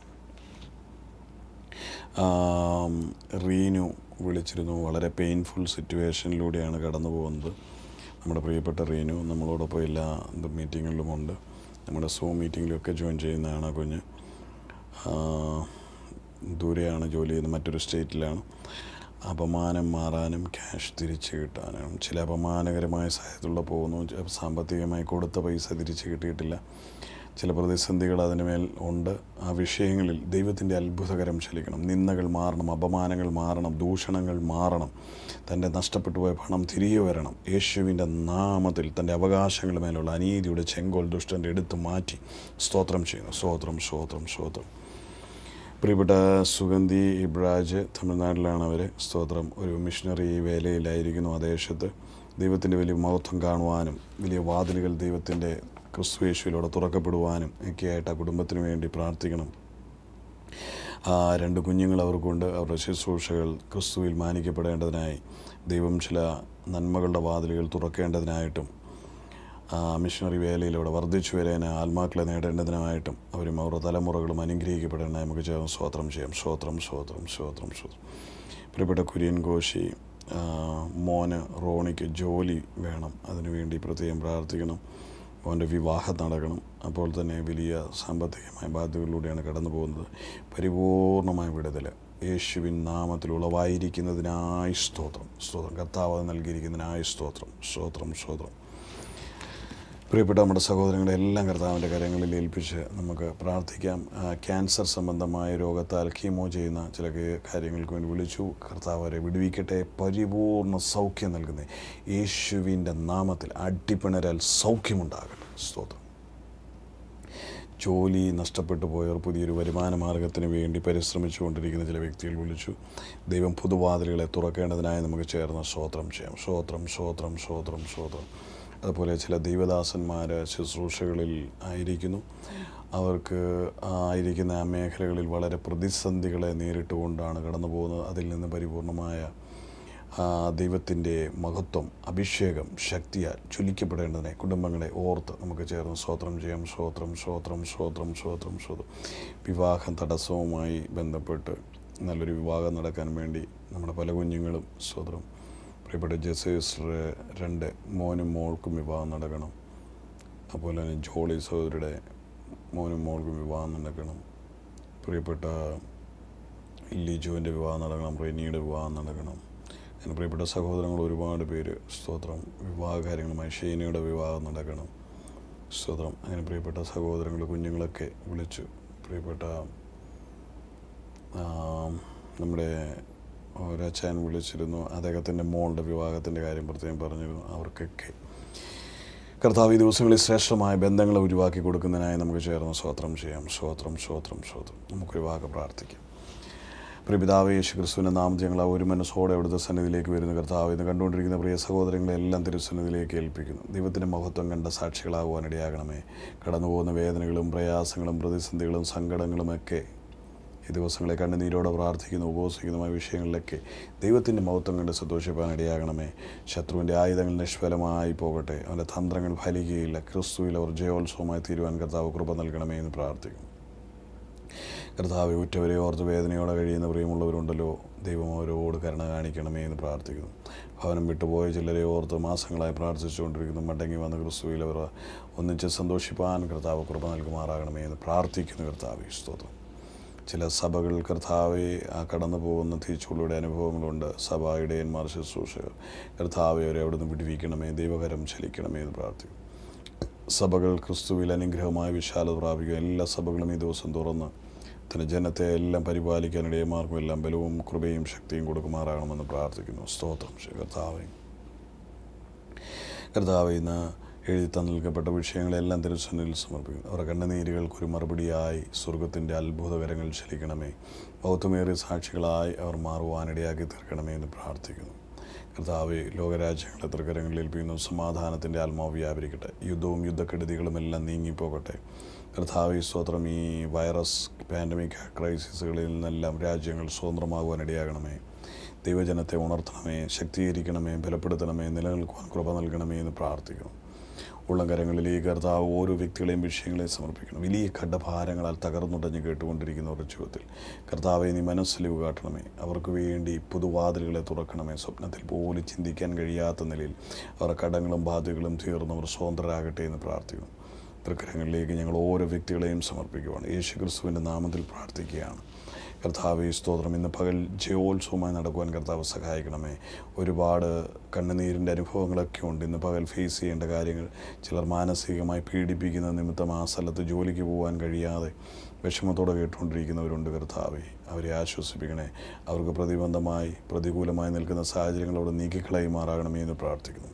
ആം, റീനു വിളിച്ചിരുന്നു വളരെ പെയിൻഫുൾ സിറ്റുവേഷനിലൂടെയാണ് കടന്നു പോകുന്നത് നമ്മുടെ പ്രിയപ്പെട്ട റീനു നമ്മളോടൊപ്പം എല്ലാ മീറ്റിങ്ങുകളിലുമുണ്ട് നമ്മുടെ സൂം മീറ്റിങ്ങിലൊക്കെ ജോയിൻ ചെയ്യുന്നതാണ് ആ കുഞ്ഞ് ആ, ദൂരെയാണ് ജോലി ചെയ്യുന്നത് മറ്റൊരു സ്റ്റേറ്റിലാണ് അപമാനം മാറാനും ക്യാഷ് തിരിച്ച് കിട്ടാനും ചില അപമാനകരമായ സാഹചര്യത്തിലൂടെ പോകുന്നു ചെ- സാമ്പത്തികമായി കൊടുത്ത പൈസ തിരിച്ച് കിട്ടിയിട്ടില്ല ചില പ്രതിസന്ധികൾ അതിന് മേൽ ഉണ്ട് ആ വിഷയങ്ങളിൽ ദൈവത്തിൻ്റെ അത്ഭുതകരം ചലിക്കണം നിന്ദകൾ മാറണം അപമാനങ്ങൾ മാറണം ദൂഷണങ്ങൾ മാറണം തൻ്റെ നഷ്ടപ്പെട്ടു പോയ പണം തിരികെ വരണം യേശുവിൻ്റെ നാമത്തിൽ തൻ്റെ അവകാശങ്ങളുടെ മേലുള്ള അനീതിയുടെ ചെങ്കോൽ ദുഷ്ടൻ്റെ എടുത്തു മാറ്റി സ്തോത്രം ചെയ്യുന്നു സ്തോത്രം സ്തോത്രം സ്തോത്രം പ്രിയപ്പെട്ട സുഗന്ധി ഇബ്രാജ് തമിഴ്നാട്ടിലാണ് അവർ സ്തോത്രം ഒരു മിഷണറി വേലയിലായിരിക്കുന്നു ആ ദേശത്ത് ദൈവത്തിൻ്റെ വലിയ മഹത്വം കാണുവാനും വലിയ വാതിലുകൾ ദൈവത്തിൻ്റെ ക്രിസ്തുയേശുവിലൂടെ തുറക്കപ്പെടുവാനും ഒക്കെയായിട്ട് ആ കുടുംബത്തിന് വേണ്ടി പ്രാർത്ഥിക്കണം ആ രണ്ട് കുഞ്ഞുങ്ങൾ അവർക്കുണ്ട് അവരുടെ ശുശ്രൂഷകൾ ക്രിസ്തുവിൽ മാനിക്കപ്പെടേണ്ടതിനായി ദൈവം ചില നന്മകളുടെ വാതിലുകൾ തുറക്കേണ്ടതിനായിട്ടും ആ മിഷണറി വേലയിലൂടെ വർദ്ധിച്ചു വരാൻ ആത്മാക്കളെ നേടേണ്ടതിനായിട്ടും അവരും അവരുടെ തലമുറകളും അനുഗ്രഹിക്കപ്പെടേണ്ടതായി നമുക്ക് ചേർന്ന് സ്തോത്രം ചെയ്യാം സ്തോത്രം സ്തോത്രം സ്തോത്രം സ്തോത്രം പ്രിയപ്പെട്ട കുര്യൻ ഘോഷി ആ, മോന് റോണിക്ക് ജോലി വേണം അതിനുവേണ്ടി പ്രത്യേകം പ്രാർത്ഥിക്കണം മോൻ്റെ വിവാഹം നടക്കണം അപ്പോൾ തന്നെ വലിയ സാമ്പത്തികമായ ബാധ്യതകളിലൂടെയാണ് കടന്നു പോകുന്നത് പരിപൂർണമായ വിടുതൽ യേശുവിൻ നാമത്തിൽ ഉളവായിരിക്കുന്നതിനായി സ്തോത്രം സ്തോത്രം കർത്താവ് നൽകിയിരിക്കുന്നതിനായി സ്തോത്രം സ്തോത്രം സ്തോത്രം പ്രിയപ്പെട്ട നമ്മുടെ സഹോദരങ്ങളെ എല്ലാം കർത്താവിൻ്റെ കരങ്ങളിൽ ഏൽപ്പിച്ച് നമുക്ക് പ്രാർത്ഥിക്കാം ആ, ക്യാൻസർ സംബന്ധമായ രോഗത്താൽ കീമോ ചെയ്യുന്ന ചില കേ- കാര്യങ്ങൾക്ക് വേണ്ടി വിളിച്ചു കർത്താവ് അവരെ വിടുവിക്കട്ടെ പരിപൂർണ സൗഖ്യം നൽകുന്നത് യേശുവിൻ്റെ നാമത്തിൽ അടിപ്പിണരാൽ സൗഖ്യമുണ്ടാകട്ടെ സ്തോത്രം ജോലി നഷ്ടപ്പെട്ടു പോയവർ പുതിയൊരു വരുമാന മാർഗത്തിന് വേണ്ടി പരിശ്രമിച്ചുകൊണ്ടിരിക്കുന്ന ചില വ്യക്തികൾ വിളിച്ചു ദൈവം പുതുവാതിലുകളെ തുറക്കേണ്ടതിനായി നമുക്ക് ചേർന്ന് സ്തോത്രം ചെയ്യാം സ്തോത്രം സ്തോത്രം സ്തോത്രം സ്തോത്രം അതുപോലെ ചില ദൈവദാസന്മാർ ശുശ്രൂഷകളിൽ ആയിരിക്കുന്നു അവർക്ക് ആയിരിക്കുന്ന ആ മേഖലകളിൽ വളരെ പ്രതിസന്ധികളെ നേരിട്ടുകൊണ്ടാണ് കടന്നു പോകുന്നത് അതിൽ നിന്ന് പരിപൂർണമായ ആ ദൈവത്തിൻ്റെ മഹത്വം അഭിഷേകം ശക്തിയാൽ ചൊലിക്കപ്പെടേണ്ടതിനെ കുടുംബങ്ങളെ ഓർത്ത് നമുക്ക് ചേർന്ന് സ്തോത്രം ചെയ്യാം സ്തോത്രം സ്തോത്രം സ്തോത്രം സ്തോത്രം സ്തോത്രം വിവാഹം തടസ്സവുമായി ബന്ധപ്പെട്ട് നല്ലൊരു വിവാഹം നടക്കാൻ വേണ്ടി നമ്മുടെ പല കുഞ്ഞുങ്ങളും സ്തോത്രം പ്രിയപ്പെട്ട ജസേസ്റ്റർ രണ്ട് മോനും മോൾക്കും വിവാഹം നടക്കണം അതുപോലെ തന്നെ ജോളി സഹോദരിയുടെ മോനും മോൾക്കും വിവാഹം നടക്കണം പ്രിയപ്പെട്ട ലിജുവിൻ്റെ വിവാഹം നടക്കണം റെനിയുടെ വിവാഹം നടക്കണം എൻ്റെ പ്രിയപ്പെട്ട സഹോദരങ്ങൾ ഒരുപാട് പേര് സ്തോത്രം വിവാഹ കാര്യങ്ങളുമായി ഷീനയുടെ വിവാഹം നടക്കണം സ്തോത്രം അങ്ങനെ പ്രിയപ്പെട്ട സഹോദരങ്ങൾ കുഞ്ഞുങ്ങളൊക്കെ വിളിച്ചു പ്രിയപ്പെട്ട ആ, നമ്മുടെ ഒരച്ഛൻ വിളിച്ചിരുന്നു അദ്ദേഹത്തിൻ്റെ മോളുടെ വിവാഹത്തിൻ്റെ കാര്യം പ്രത്യേകം പറഞ്ഞിരുന്നു അവർക്കൊക്കെ കർത്താവ് ഈ ദിവസങ്ങളിൽ ശ്രേഷ്ഠമായ ബന്ധങ്ങളെ ഉരുവാക്കി കൊടുക്കുന്നതിനായി നമുക്ക് ചേർന്ന് സ്വോത്രം ചെയ്യാം സ്വോത്രം സ്വോത്രം സ്വോത്രം നമുക്കൊരു വാക്ക് പ്രാർത്ഥിക്കാം പ്രിപിതാവ് യേശു ക്രിസ്തുവിൻ്റെ നാമത്തിൽ ഞങ്ങൾ ആ ഒരു മനസ്സോടെ അവിടുത്തെ സന്നിധിയിലേക്ക് വരുന്ന കർത്താവ് ഇന്ന് കണ്ടുകൊണ്ടിരിക്കുന്ന പ്രിയ സഹോദരങ്ങളെ എല്ലാം തിരുസന്നിധിയിലേക്ക് ഏൽപ്പിക്കുന്നു ദൈവത്തിൻ്റെ മഹത്വം കണ്ട സാക്ഷികളാകുവാൻ ഇടയാകണമേ കടന്നു പോകുന്ന വേദനകളും പ്രയാസങ്ങളും പ്രതിസന്ധികളും സങ്കടങ്ങളുമൊക്കെ ഈ ദിവസങ്ങളെ കണ്ണുനീരോടെ പ്രാർത്ഥിക്കുന്ന ഉപവസിക്കുന്നതുമായ വിഷയങ്ങളിലൊക്കെ ദൈവത്തിൻ്റെ മഹത്വം കണ്ട് സന്തോഷിപ്പാൻ ഇടയാകണമേ ശത്രുവിൻ്റെ ആയുധങ്ങൾ നിഷ്ഫലമായി പോകട്ടെ അവൻ്റെ തന്ത്രങ്ങൾ ഫലിക്കുകയില്ല ക്രിസ്തുവിൽ അവർ ജയോത്സവമായി തീരുവാൻ കർത്താവ് കൃപ നൽകണമേ എന്ന് പ്രാർത്ഥിക്കുന്നു കർത്താവ് ഉറ്റവരെ ഓർത്ത് വേദനയോടെ കഴിയുന്ന പ്രിയമുള്ളവരുണ്ടല്ലോ ദൈവം അവരോട് കരുണ കാണിക്കണമേ എന്ന് പ്രാർത്ഥിക്കുന്നു ഭവനം വിട്ടുപോയ ചിലരെ ഓർത്ത് മാസങ്ങളായി പ്രാർത്ഥിച്ചുകൊണ്ടിരിക്കുന്നു മടങ്ങി വന്ന ക്രിസ്തുവിൽ അവർ ഒന്നിച്ച് സന്തോഷിപ്പാൻ കർത്താവ് കൃപ നൽകുമാറാകണമേ എന്ന് പ്രാർത്ഥിക്കുന്നു കർത്താവ് സ്തോത്രം ചില സഭകൾ കർത്താവെ ആ കടന്നു പോകുന്ന തിരിച്ചുള്ളുടെ അനുഭവങ്ങളുണ്ട് സഭ ഇടയന്മാർ ശുശ്രൂഷകർ കർത്താവെ അവരെ അവിടുന്ന് വിടുവിക്കണമേ ദൈവകരം ചലിക്കണമേ എന്ന് പ്രാർത്ഥിക്കും സഭകൾ ക്രിസ്തുവിൽ അനുഗ്രഹമായ വിശാലത പ്രാപിക്കുക എല്ലാ സഭകളും ഈ ദിവസം തുറന്ന് തൻ്റെ ജനത്തെ എല്ലാം പരിപാലിക്കാൻ ഇടയമാർക്കും എല്ലാം ബലവും കൃപയും ശക്തിയും കൊടുക്കുമാറാകണമെന്ന് പ്രാർത്ഥിക്കുന്നു സ്തോത്രം ശ്രീ കർത്താവെ കർത്താവ് ഇന്ന് എഴുതി തന്നിൽക്കപ്പെട്ട വിഷയങ്ങളെല്ലാം തിരുസന്നിൽ സമർപ്പിക്കുന്നു അവരുടെ കണ്ണുനീരുകൾക്ക് ഒരു മറുപടിയായി സ്വർഗത്തിൻ്റെ അത്ഭുതകരങ്ങൾ ചലിക്കണമേ ബൗദ്ധമേറിയ സാക്ഷികളായി അവർ മാറുവാനിടയാക്കി തീർക്കണമേ എന്ന് പ്രാർത്ഥിക്കുന്നു കർത്താവെ ലോകരാജ്യങ്ങളെ തൃക്കരങ്ങളിൽ ഏൽപ്പിക്കുന്നു സമാധാനത്തിൻ്റെ ആത്മാവ് വ്യാപരിക്കട്ടെ യുദ്ധവും യുദ്ധക്കെടുതികളും എല്ലാം നീങ്ങിപ്പോകട്ടെ കർത്താവ് സ്തോത്രം ഈ വൈറസ് പാൻഡമിക് ക്രൈസിസുകളിൽ നിന്നെല്ലാം രാജ്യങ്ങൾ സ്വതന്ത്രമാകുവാനിടയാകണമേ ദൈവജനത്തെ ഉണർത്തണമേ ശക്തീകരിക്കണമേ ബലപ്പെടുത്തണമേ നിലനിൽക്കുവാൻ കൃപ നൽകണമേ എന്ന് പ്രാർത്ഥിക്കുന്നു ഉള്ളംകരങ്ങളിൽ ഈ കർത്താവ് ഓരോ വ്യക്തികളെയും വിഷയങ്ങളെയും സമർപ്പിക്കണം വലിയ ഖഡഭാരങ്ങളാൽ തകർന്നുടഞ്ഞ് കേട്ടുകൊണ്ടിരിക്കുന്നവരുടെ ജീവിതത്തിൽ കർത്താവെ നീ മനസ്സിലിവ് കാട്ടണമേ അവർക്ക് വേണ്ടി പുതുവാതിലുകളെ തുറക്കണമേ സ്വപ്നത്തിൽ പോലും ചിന്തിക്കാൻ കഴിയാത്ത നിലയിൽ അവരുടെ കടങ്ങളും ബാധ്യതകളും തീർന്നവർ സ്വതന്ത്രരാകട്ടെ എന്ന് പ്രാർത്ഥിക്കുന്നു തൃക്കരങ്ങളിലേക്ക് ഞങ്ങൾ ഓരോ വ്യക്തികളെയും സമർപ്പിക്കുകയാണ് യേശു ക്രിസ്തുവിൻ്റെ നാമത്തിൽ പ്രാർത്ഥിക്കുകയാണ് കർത്താവ് ഈ സ്തോത്രം ഇന്ന് പകൽ ജയോത്സവമായി നടക്കുവാൻ കർത്താവ് സഹായിക്കണമേ ഒരുപാട് കണ്ണുനീരിൻ്റെ അനുഭവങ്ങളൊക്കെ ഉണ്ട് ഇന്ന് പകൽ ഫേസ് ചെയ്യേണ്ട കാര്യങ്ങൾ ചിലർ മാനസികമായി പീഡിപ്പിക്കുന്ന നിമിത്തം ആ സ്ഥലത്ത് ജോലിക്ക് പോകാൻ കഴിയാതെ വിഷമത്തോടെ കേട്ടുകൊണ്ടിരിക്കുന്നവരുണ്ട് കർത്താവെ അവരെ ആശ്വസിപ്പിക്കണേ അവർക്ക് പ്രതിബന്ധമായി പ്രതികൂലമായി നിൽക്കുന്ന സാഹചര്യങ്ങളോട് നീക്കിക്കളയുമാറാകണമേ എന്ന് പ്രാർത്ഥിക്കുന്നു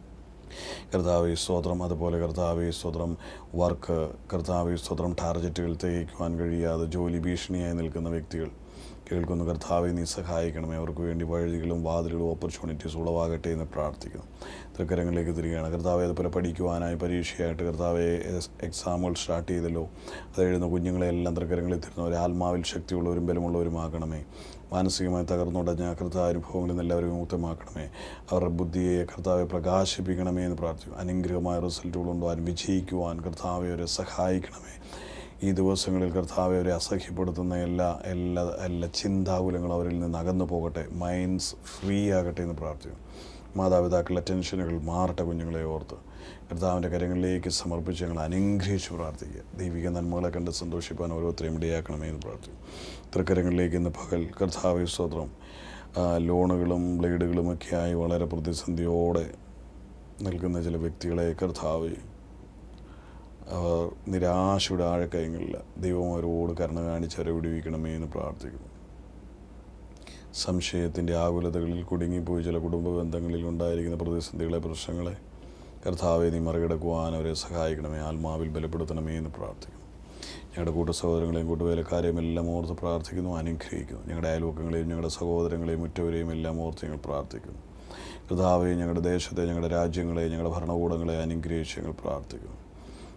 കർത്താവ് സ്തോത്രം അതുപോലെ കർത്താവ് സ്തോത്രം വർക്ക് കർത്താവ് സ്തോത്രം ടാർഗറ്റുകൾ തികയ്ക്കുവാൻ കഴിയാതെ ജോലി ഭീഷണിയായി നിൽക്കുന്ന വ്യക്തികൾ കേൾക്കുന്നു കർത്താവെ നീ സഹായിക്കണമേ അവർക്ക് വേണ്ടി വഴികളും വാതിലുകളും ഓപ്പർച്യൂണിറ്റീസ് ഉളവാകട്ടെ എന്ന് പ്രാർത്ഥിക്കുന്നു തൃക്കരങ്ങളിലേക്ക് തിരികെയാണ് കർത്താവെ അതുപോലെ പഠിക്കുവാനായി പരീക്ഷയായിട്ട് കർത്താവെ എക്സാമുകൾ സ്റ്റാർട്ട് ചെയ്തല്ലോ അത് എഴുതുന്ന കുഞ്ഞുങ്ങളെല്ലാം തൃക്കരങ്ങളിൽ തരുന്ന ഒരു ആത്മാവിൽ ശക്തിയുള്ളവരും ബലമുള്ളവരുമാക്കണമേ മാനസികമായി തകർന്നുടഞ്ഞ കർത്താവ് അനുഭവങ്ങളിൽ നിന്ന് എല്ലാവരും വിമുക്തമാക്കണമേ അവരുടെ ബുദ്ധിയെ കർത്താവെ പ്രകാശിപ്പിക്കണമേ എന്ന് പ്രാർത്ഥിക്കും അനുഗ്രഹമായ റിസൾട്ടുകളുണ്ടാകാൻ വിജയിക്കുവാൻ കർത്താവെ അവരെ സഹായിക്കണമേ ഈ ദിവസങ്ങളിൽ കർത്താവെ അവരെ അസഹ്യപ്പെടുത്തുന്ന എല്ലാ എല്ലാ എല്ലാ ചിന്താകുലങ്ങളും അവരിൽ നിന്ന് അകന്നു പോകട്ടെ മൈൻഡ്സ് ഫ്രീ ആകട്ടെ എന്ന് പ്രാർത്ഥിക്കും മാതാപിതാക്കളുടെ ടെൻഷനുകൾ മാറട്ടെ കുഞ്ഞുങ്ങളെ ഓർത്ത് കർത്താവിൻ്റെ കരങ്ങളിലേക്ക് സമർപ്പിച്ച് ഞങ്ങൾ അനുഗ്രഹിച്ച് പ്രാർത്ഥിക്കുക ദൈവിക നന്മകളെ കണ്ട് സന്തോഷിപ്പാൻ ഓരോരുത്തരെയും ഇടയാക്കണമേ എന്ന് പ്രാർത്ഥിക്കും തൃക്കരങ്ങളിലേക്ക് ഇന്ന് പകൽ കർത്താവ് സ്തോത്രം ആ, ലോണുകളും ബ്ലേഡുകളുമൊക്കെയായി വളരെ പ്രതിസന്ധിയോടെ നിൽക്കുന്ന ചില വ്യക്തികളെ കർത്താവ് അവർ നിരാശയുടെ ആഴക്കയങ്ങളിൽ ദൈവം അവരോട് കരുണ കാണിച്ചവരെ വിടുവിക്കണമേ എന്ന് പ്രാർത്ഥിക്കുന്നു സംശയത്തിൻ്റെ ആകുലതകളിൽ കുടുങ്ങിപ്പോയി ചില കുടുംബ ബന്ധങ്ങളിൽ ഉണ്ടായിരിക്കുന്ന പ്രതിസന്ധികളെ പ്രശ്നങ്ങളെ കർത്താവെ നീ മറികടക്കുവാൻ അവരെ സഹായിക്കണമേ ആത്മാവിൽ ബലപ്പെടുത്തണമേ എന്ന് പ്രാർത്ഥിക്കുന്നു ഞങ്ങളുടെ കൂട്ട സഹോദരങ്ങളെയും കൂട്ടുവേലക്കാരെയും എല്ലാം ഓർത്ത് പ്രാർത്ഥിക്കുന്നു അനുഗ്രഹിക്കുന്നു ഞങ്ങളുടെ അയൽവക്കങ്ങളെയും ഞങ്ങളുടെ സഹോദരങ്ങളെയും മുറ്റവരെയും എല്ലാം ഓർത്ത് ഞങ്ങൾ പ്രാർത്ഥിക്കുന്നു കർത്താവെ ഞങ്ങളുടെ ദേശത്തെ ഞങ്ങളുടെ രാജ്യങ്ങളെ ഞങ്ങളുടെ ഭരണകൂടങ്ങളെ അനുഗ്രഹിച്ച് ഞങ്ങൾ പ്രാർത്ഥിക്കുന്നു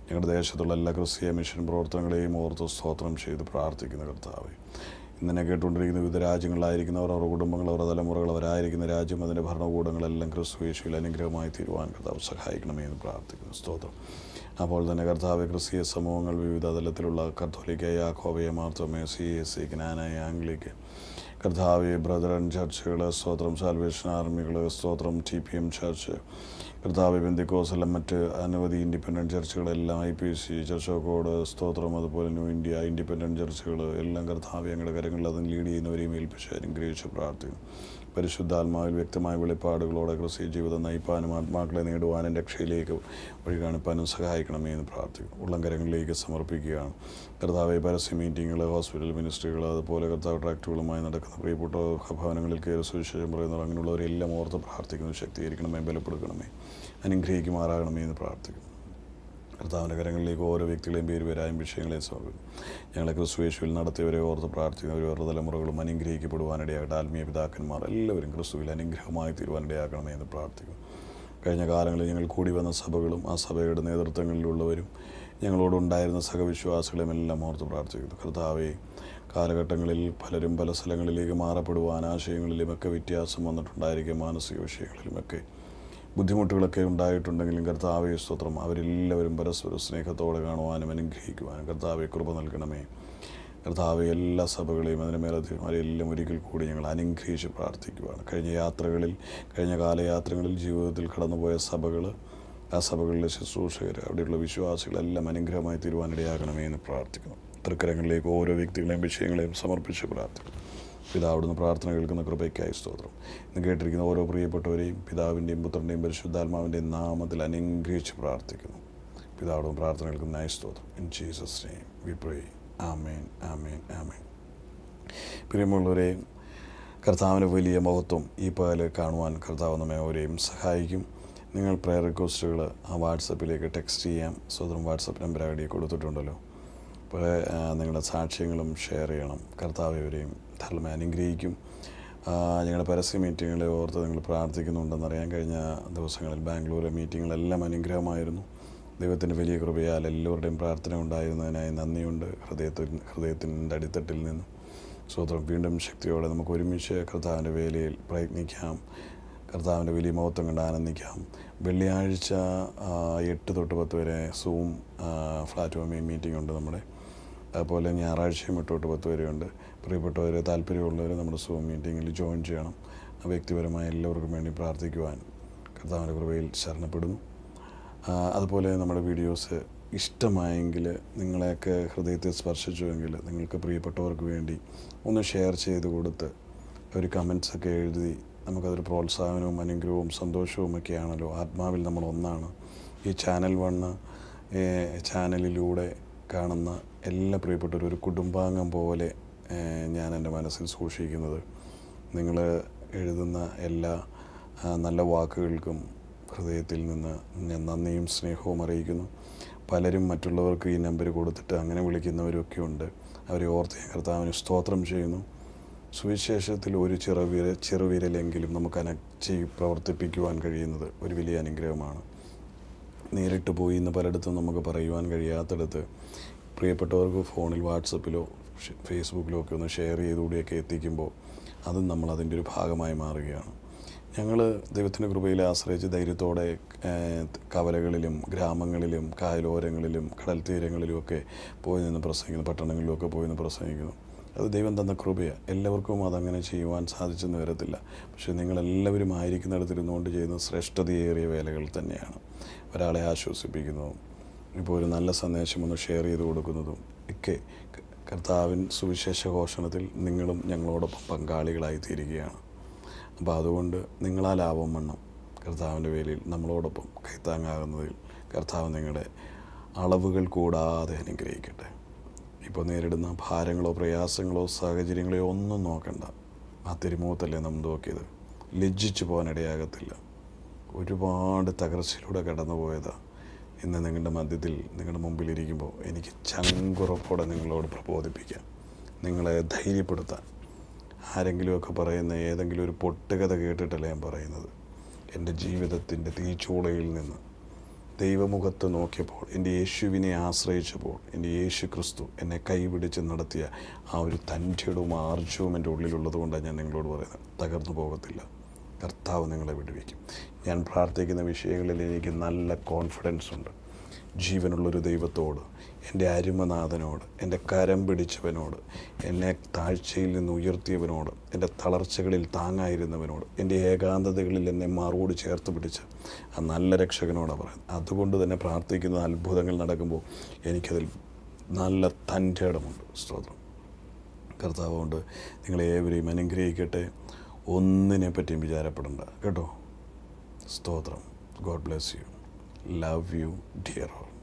ഞങ്ങളുടെ ദേശത്തുള്ള എല്ലാ ക്രിസ്തീയ മിഷൻ പ്രവർത്തനങ്ങളെയും ഓർത്ത് സ്തോത്രം ചെയ്ത് പ്രാർത്ഥിക്കുന്ന കർത്താവെ ഇന്നെ കേട്ടുകൊണ്ടിരിക്കുന്ന വിവിധ രാജ്യങ്ങളിലായിരിക്കുന്നവർ അവരുടെ കുടുംബങ്ങൾ അവരുടെ തലമുറകൾ അവരായിരിക്കുന്ന രാജ്യം അതിൻ്റെ ഭരണകൂടങ്ങളെല്ലാം ക്രിസ്തു യേശുവിൽ അനുഗ്രഹമായി തീരുവാൻ കർത്താവ് സഹായിക്കണമേ എന്ന് പ്രാർത്ഥിക്കുന്നു സ്തോത്രം അപ്പോൾ തന്നെ കർത്താവ് ക്രിസ്തീയ സമൂഹങ്ങൾ വിവിധ തലത്തിലുള്ള കത്തോലിക്ക യാക്കോബയ Marthoma C S C Knanaya Anglican കർത്താവ് ബ്രദറൻ ചർച്ചുകൾ സ്തോത്രം സാൽവേഷൻ ആർമികൾ സ്തോത്രം ടി പി എം ചർച്ച് കർത്താവ് ബന്ദിക്കോസെല്ലാം മറ്റ് അനവധി ഇൻഡിപെൻഡൻറ്റ് ചർച്ചുകളെല്ലാം I P C church of God സ്തോത്രം അതുപോലെ ന്യൂ ഇന്ത്യ ഇൻഡിപെൻഡൻറ്റ് ചർച്ചുകൾ എല്ലാം കർത്താവ് ഞങ്ങളുടെ കരങ്ങളിൽ അതിന് ലീഡ് ചെയ്യുന്നവരെയും ഏൽപ്പിച്ച് അനുഗ്രഹിച്ച് പ്രാർത്ഥിക്കുന്നു പരിശുദ്ധാത്മാവിൽ വ്യക്തമായ വെളിപ്പാടുകളോടെ ക്രിസ്തീയ ജീവിതം നയിപ്പാനും ആത്മാക്കളെ നേടുവാനും രക്ഷയിലേക്ക് വഴി കാണിപ്പാനും സഹായിക്കണമേ എന്ന് പ്രാർത്ഥിക്കും ഉള്ളംകരങ്ങളിലേക്ക് സമർപ്പിക്കുകയാണ് കർത്താവ് പരസ്യ മീറ്റിങ്ങുകൾ ഹോസ്പിറ്റൽ മിനിസ്ട്രികൾ അതുപോലെ കർത്താവ് ട്രാക്റ്റുകളുമായി നടക്കുന്ന പ്രിയപ്പെട്ട ഭവനങ്ങളിൽ കയറി സുവിശേഷം പറയുന്നവർ അങ്ങനെയുള്ളവരെല്ലാം ഓർത്ത് പ്രാർത്ഥിക്കുന്നു ശക്തീകരിക്കണമേ ബലപ്പെടുക്കണമേ അനുഗ്രഹിക്കുമാറാകണമേ എന്ന് പ്രാർത്ഥിക്കുന്നു കർത്താവിൻ്റെ കരങ്ങളിലേക്ക് ഓരോ വ്യക്തികളെയും പേര് പേരായും വിഷയങ്ങളെയും സമർപ്പിക്കും ഞങ്ങളെ ക്രിസ്തുവേശുവിൽ നടത്തിയവരെ ഓർത്ത് പ്രാർത്ഥിക്കുന്നവർ ഓരോ തലമുറകളും അനുഗ്രഹിക്കപ്പെടുവാനിടയാകട്ടെ ആത്മീയ പിതാക്കന്മാർ എല്ലാവരും ക്രിസ്തുവിൽ അനുഗ്രഹമായി തീരുവാനിടയാക്കണമേ എന്ന് പ്രാർത്ഥിക്കും കഴിഞ്ഞ കാലങ്ങളിൽ ഞങ്ങൾ കൂടി വന്ന സഭകളും ആ സഭയുടെ നേതൃത്വങ്ങളിലുള്ളവരും ഞങ്ങളോടുണ്ടായിരുന്ന സഹവിശ്വാസികളെയും എല്ലാം ഓർത്ത് പ്രാർത്ഥിക്കുന്നു കർത്താവെ കാലഘട്ടങ്ങളിൽ പലരും പല സ്ഥലങ്ങളിലേക്ക് മാറപ്പെടുവാൻ ആശയങ്ങളിലുമൊക്കെ വ്യത്യാസം വന്നിട്ടുണ്ടായിരിക്കും മാനസിക വിഷയങ്ങളിലുമൊക്കെ ബുദ്ധിമുട്ടുകളൊക്കെ ഉണ്ടായിട്ടുണ്ടെങ്കിലും കർത്താവെ സ്തോത്രം അവരെല്ലാവരും പരസ്പര സ്നേഹത്തോടെ കാണുവാനും അനുഗ്രഹിക്കുവാനും കർത്താവെ കൃപ നൽകണമേ കർത്താവെ എല്ലാ സഭകളെയും അതിന് മേലധികാരെല്ലാം ഒരിക്കൽ കൂടി ഞങ്ങൾ അനുഗ്രഹിച്ച് പ്രാർത്ഥിക്കുവാണ് കഴിഞ്ഞ യാത്രകളിൽ കഴിഞ്ഞ കാലയാത്രകളിൽ ജീവിതത്തിൽ കടന്നുപോയ സഭകൾ ആ സഭകളിലെ ശുശ്രൂഷകർ അവിടെയുള്ള വിശ്വാസികളെല്ലാം അനുഗ്രഹമായി തീരുവാനിടയാകണമേ എന്ന് പ്രാർത്ഥിക്കുന്നു തൃക്കരങ്ങളിലേക്ക് ഓരോ വ്യക്തികളെയും വിഷയങ്ങളെയും സമർപ്പിച്ച് പ്രാർത്ഥിക്കുന്നു പിതാവിടുന്ന് പ്രാർത്ഥന കേൾക്കുന്ന കൃപയ്ക്കായി സ്തോത്രം ഇന്ന് കേട്ടിരിക്കുന്ന ഓരോ പ്രിയപ്പെട്ടവരെയും പിതാവിൻ്റെയും പുത്രൻ്റെയും പരിശുദ്ധാത്മാവിൻ്റെയും നാമത്തിൽ അനുഗ്രഹിച്ച് പ്രാർത്ഥിക്കുന്നു പിതാവിടും പ്രാർത്ഥന കേൾക്കുന്നതായി സ്തോത്രം in Jesus name we pray amen amen amen പ്രിയമുള്ളവരെ കർത്താവിൻ്റെ വലിയ മഹത്വം ഈ പകല് കാണുവാൻ കർത്താവ് നമ്മെ അവരെയും സഹായിക്കും നിങ്ങൾ പ്രയർ റിക്വസ്റ്റുകൾ ആ വാട്സപ്പിലേക്ക് ടെക്സ്റ്റ് ചെയ്യാം സ്വതന്ത്രം വാട്സപ്പ് നമ്പർ അവിടെ കൊടുത്തിട്ടുണ്ടല്ലോ അപ്പോൾ ആ, നിങ്ങളുടെ സാക്ഷ്യങ്ങളും ഷെയർ ചെയ്യണം കർത്താവ് ഇവരെയും ധർമ്മ അനുഗ്രഹിക്കും ആ, ഞങ്ങളുടെ പരസ്യ മീറ്റിങ്ങുകളെ ഓർത്ത് നിങ്ങൾ പ്രാർത്ഥിക്കുന്നുണ്ടെന്നറിയാൻ കഴിഞ്ഞ ദിവസങ്ങളിൽ ബാംഗ്ലൂരിലെ മീറ്റിങ്ങുകളെല്ലാം അനുഗ്രഹമായിരുന്നു ദൈവത്തിൻ്റെ വലിയ കൃപയാൽ എല്ലാവരുടെയും പ്രാർത്ഥന ഉണ്ടായിരുന്നതിനായി നന്ദിയുണ്ട് ഹൃദയത്തിൽ ഹൃദയത്തിൻ്റെ അടിത്തട്ടിൽ നിന്ന് സ്വതന്ത്രം വീണ്ടും ശക്തിയോടെ നമുക്ക് ഒരുമിച്ച് കർത്താവിൻ്റെ വേലയിൽ പ്രയത്നിക്കാം കർത്താവിൻ്റെ വലിയ മഹത്വം കണ്ട് ആനന്ദിക്കാം വെള്ളിയാഴ്ച ആ, എട്ട് തൊട്ട് പത്ത് വരെ സൂം പ്ലാറ്റ്ഫോമിൽ മീറ്റിംഗ് ഉണ്ട് നമ്മുടെ അതുപോലെ ഞായറാഴ്ചയും എട്ട് തൊട്ട് പത്ത് വരെയുണ്ട് പ്രിയപ്പെട്ടവർ താല്പര്യമുള്ളവർ നമ്മുടെ സൂം മീറ്റിങ്ങിൽ ജോയിൻ ചെയ്യണം വ്യക്തിപരമായ എല്ലാവർക്കും വേണ്ടി പ്രാർത്ഥിക്കുവാൻ കർത്താവിൻ്റെ കൃപയിൽ ശരണപ്പെടുന്നു ആ, അതുപോലെ നമ്മുടെ വീഡിയോസ് ഇഷ്ടമായെങ്കിൽ നിങ്ങളെയൊക്കെ ഹൃദയത്തെ സ്പർശിച്ചുവെങ്കിൽ നിങ്ങൾക്ക് പ്രിയപ്പെട്ടവർക്ക് വേണ്ടി ഒന്ന് ഷെയർ ചെയ്ത് കൊടുത്ത് ഒരു കമൻസൊക്കെ എഴുതി നമുക്കതൊരു പ്രോത്സാഹനവും അനുഗ്രഹവും സന്തോഷവും ഒക്കെയാണല്ലോ ആത്മാവിൽ നമ്മൾ ഒന്നാണ് ഈ ചാനൽ വണ്ണ് ചാനലിലൂടെ കാണുന്ന എല്ലാ പ്രിയപ്പെട്ടവരും ഒരു കുടുംബാംഗം പോലെ ഏഹ്, ഞാൻ എൻ്റെ മനസ്സിൽ സൂക്ഷിക്കുന്നത് നിങ്ങൾ എഴുതുന്ന എല്ലാ ആ, നല്ല വാക്കുകൾക്കും ഹൃദയത്തിൽ നിന്ന് ഞാൻ നന്ദിയും സ്നേഹവും അറിയിക്കുന്നു പലരും മറ്റുള്ളവർക്ക് ഈ നമ്പർ കൊടുത്തിട്ട് അങ്ങനെ വിളിക്കുന്നവരൊക്കെ ഉണ്ട് അവരെ ഓർത്ത് ഞാൻ കർത്താവിന് സ്തോത്രം ചെയ്യുന്നു സുവിശേഷത്തിൽ ഒരു ചെറുവിര ചെറുവിരലെങ്കിലും നമുക്ക് അനച്ച് പ്രവർത്തിപ്പിക്കുവാൻ കഴിയുന്നത് ഒരു വലിയ അനുഗ്രഹമാണ് നേരിട്ട് പോയി ഇന്ന് പലയിടത്തും നമുക്ക് പറയുവാൻ കഴിയാത്തിടത്ത് പ്രിയപ്പെട്ടവർക്ക് ഫോണിൽ വാട്സപ്പിലോ ഷെ- ഫേസ്ബുക്കിലോ ഒക്കെ ഒന്ന് ഷെയർ ചെയ്തുകൂടിയൊക്കെ എത്തിക്കുമ്പോൾ അതും നമ്മൾ അതിൻ്റെ ഒരു ഭാഗമായി മാറുകയാണ് ഞങ്ങൾ ദൈവത്തിൻ്റെ കൃപയിൽ ആശ്രയിച്ച് ധൈര്യത്തോടെ ഏഹ്, കവലകളിലും ഗ്രാമങ്ങളിലും കായലോരങ്ങളിലും കടൽ തീരങ്ങളിലുമൊക്കെ പോയി നിന്ന് പ്രസംഗിക്കുന്നു പട്ടണങ്ങളിലുമൊക്കെ പോയി നിന്ന് പ്രസംഗിക്കുന്നു അത് ദൈവം തന്ന കൃപയാണ് എല്ലാവർക്കും അതങ്ങനെ ചെയ്യുവാൻ സാധിച്ചെന്ന് വരത്തില്ല പക്ഷേ നിങ്ങളെല്ലാവരും ആയിരിക്കുന്നിടത്തിരുന്നുകൊണ്ട് ചെയ്യുന്ന ശ്രേഷ്ഠതയേറിയ വേലകൾ തന്നെയാണ് ഒരാളെ ആശ്വസിപ്പിക്കുന്നതും ഇപ്പോൾ ഒരു നല്ല സന്ദേശം ഒന്ന് ഷെയർ ചെയ്ത് കൊടുക്കുന്നതും ഒക്കെ ക- കർത്താവിൻ സുവിശേഷ ഘോഷണത്തിൽ നിങ്ങളും ഞങ്ങളോടൊപ്പം പങ്കാളികളായി തീരുകയാണ് അപ്പോൾ അതുകൊണ്ട് നിങ്ങളാലാവും വണ്ണം കർത്താവിൻ്റെ വേലയിൽ നമ്മളോടൊപ്പം കൈത്താങ്ങാകുന്നതിൽ കർത്താവ് നിങ്ങളുടെ അളവുകൾ കൂടാതെ അനുഗ്രഹിക്കട്ടെ ഇപ്പോൾ നേരിടുന്ന ഭാരങ്ങളോ പ്രയാസങ്ങളോ സാഹചര്യങ്ങളോ ഒന്നും നോക്കണ്ട ആ തിരുമുഖത്തല്ലേ നമ്മൾ നോക്കിയത് ലജ്ജിച്ചു പോകാനിടയാകത്തില്ല ഒരുപാട് തകർച്ചയിലൂടെ കടന്നുപോയതാ ഇന്ന് നിങ്ങളുടെ മധ്യത്തിൽ നിങ്ങളുടെ മുമ്പിലിരിക്കുമ്പോൾ എനിക്ക് ചങ്കുറപ്പോടെ നിങ്ങളോട് പ്രബോധിപ്പിക്കാം നിങ്ങളെ ധൈര്യപ്പെടുത്താൻ ആരെങ്കിലുമൊക്കെ പറയുന്ന ഏതെങ്കിലും ഒരു പൊട്ടുകഥ കേട്ടിട്ടല്ല ഞാൻ പറയുന്നത് എൻ്റെ ജീവിതത്തിൻ്റെ തീച്ചൂളയിൽ നിന്ന് ദൈവമുഖത്ത് നോക്കിയപ്പോൾ എൻ്റെ യേശുവിനെ ആശ്രയിച്ചപ്പോൾ എൻ്റെ യേശു ക്രിസ്തു എന്നെ കൈപിടിച്ച് നടത്തിയ ആ ഒരു തൻ്റെയും ആർജവും എൻ്റെ ഉള്ളിലുള്ളത് കൊണ്ടാണ് ഞാൻ നിങ്ങളോട് പറയുന്നത് തകർന്നു പോകത്തില്ല കർത്താവ് നിങ്ങളെ വിടുവിക്കും ഞാൻ പ്രാർത്ഥിക്കുന്ന വിഷയങ്ങളിൽ എനിക്ക് നല്ല കോൺഫിഡൻസ് ഉണ്ട് ജീവനുള്ളൊരു ദൈവത്തോട് എൻ്റെ അരുമനാഥനോട് എൻ്റെ കരം പിടിച്ചവനോട് എന്നെ താഴ്ചയിൽ നിന്ന് ഉയർത്തിയവനോട് എൻ്റെ തളർച്ചകളിൽ താങ്ങായിരുന്നവനോട് എൻ്റെ ഏകാന്തതകളിൽ എന്നെ മാറോട് ചേർത്ത് പിടിച്ച് ആ നല്ല രക്ഷകനോടാണ് പറയുന്നത് അതുകൊണ്ട് തന്നെ പ്രാർത്ഥിക്കുന്ന അത്ഭുതങ്ങൾ നടക്കുമ്പോൾ എനിക്കതിൽ നല്ല തൻ്റെ ഇടമുണ്ട് സ്തോത്രം കർത്താവ് കൊണ്ട് നിങ്ങളേവരെയും അനുഗ്രഹിക്കട്ടെ ഒന്നിനെ പറ്റിയും വിചാരപ്പെടണ്ട കേട്ടോ സ്തോത്രം God bless you love you dear all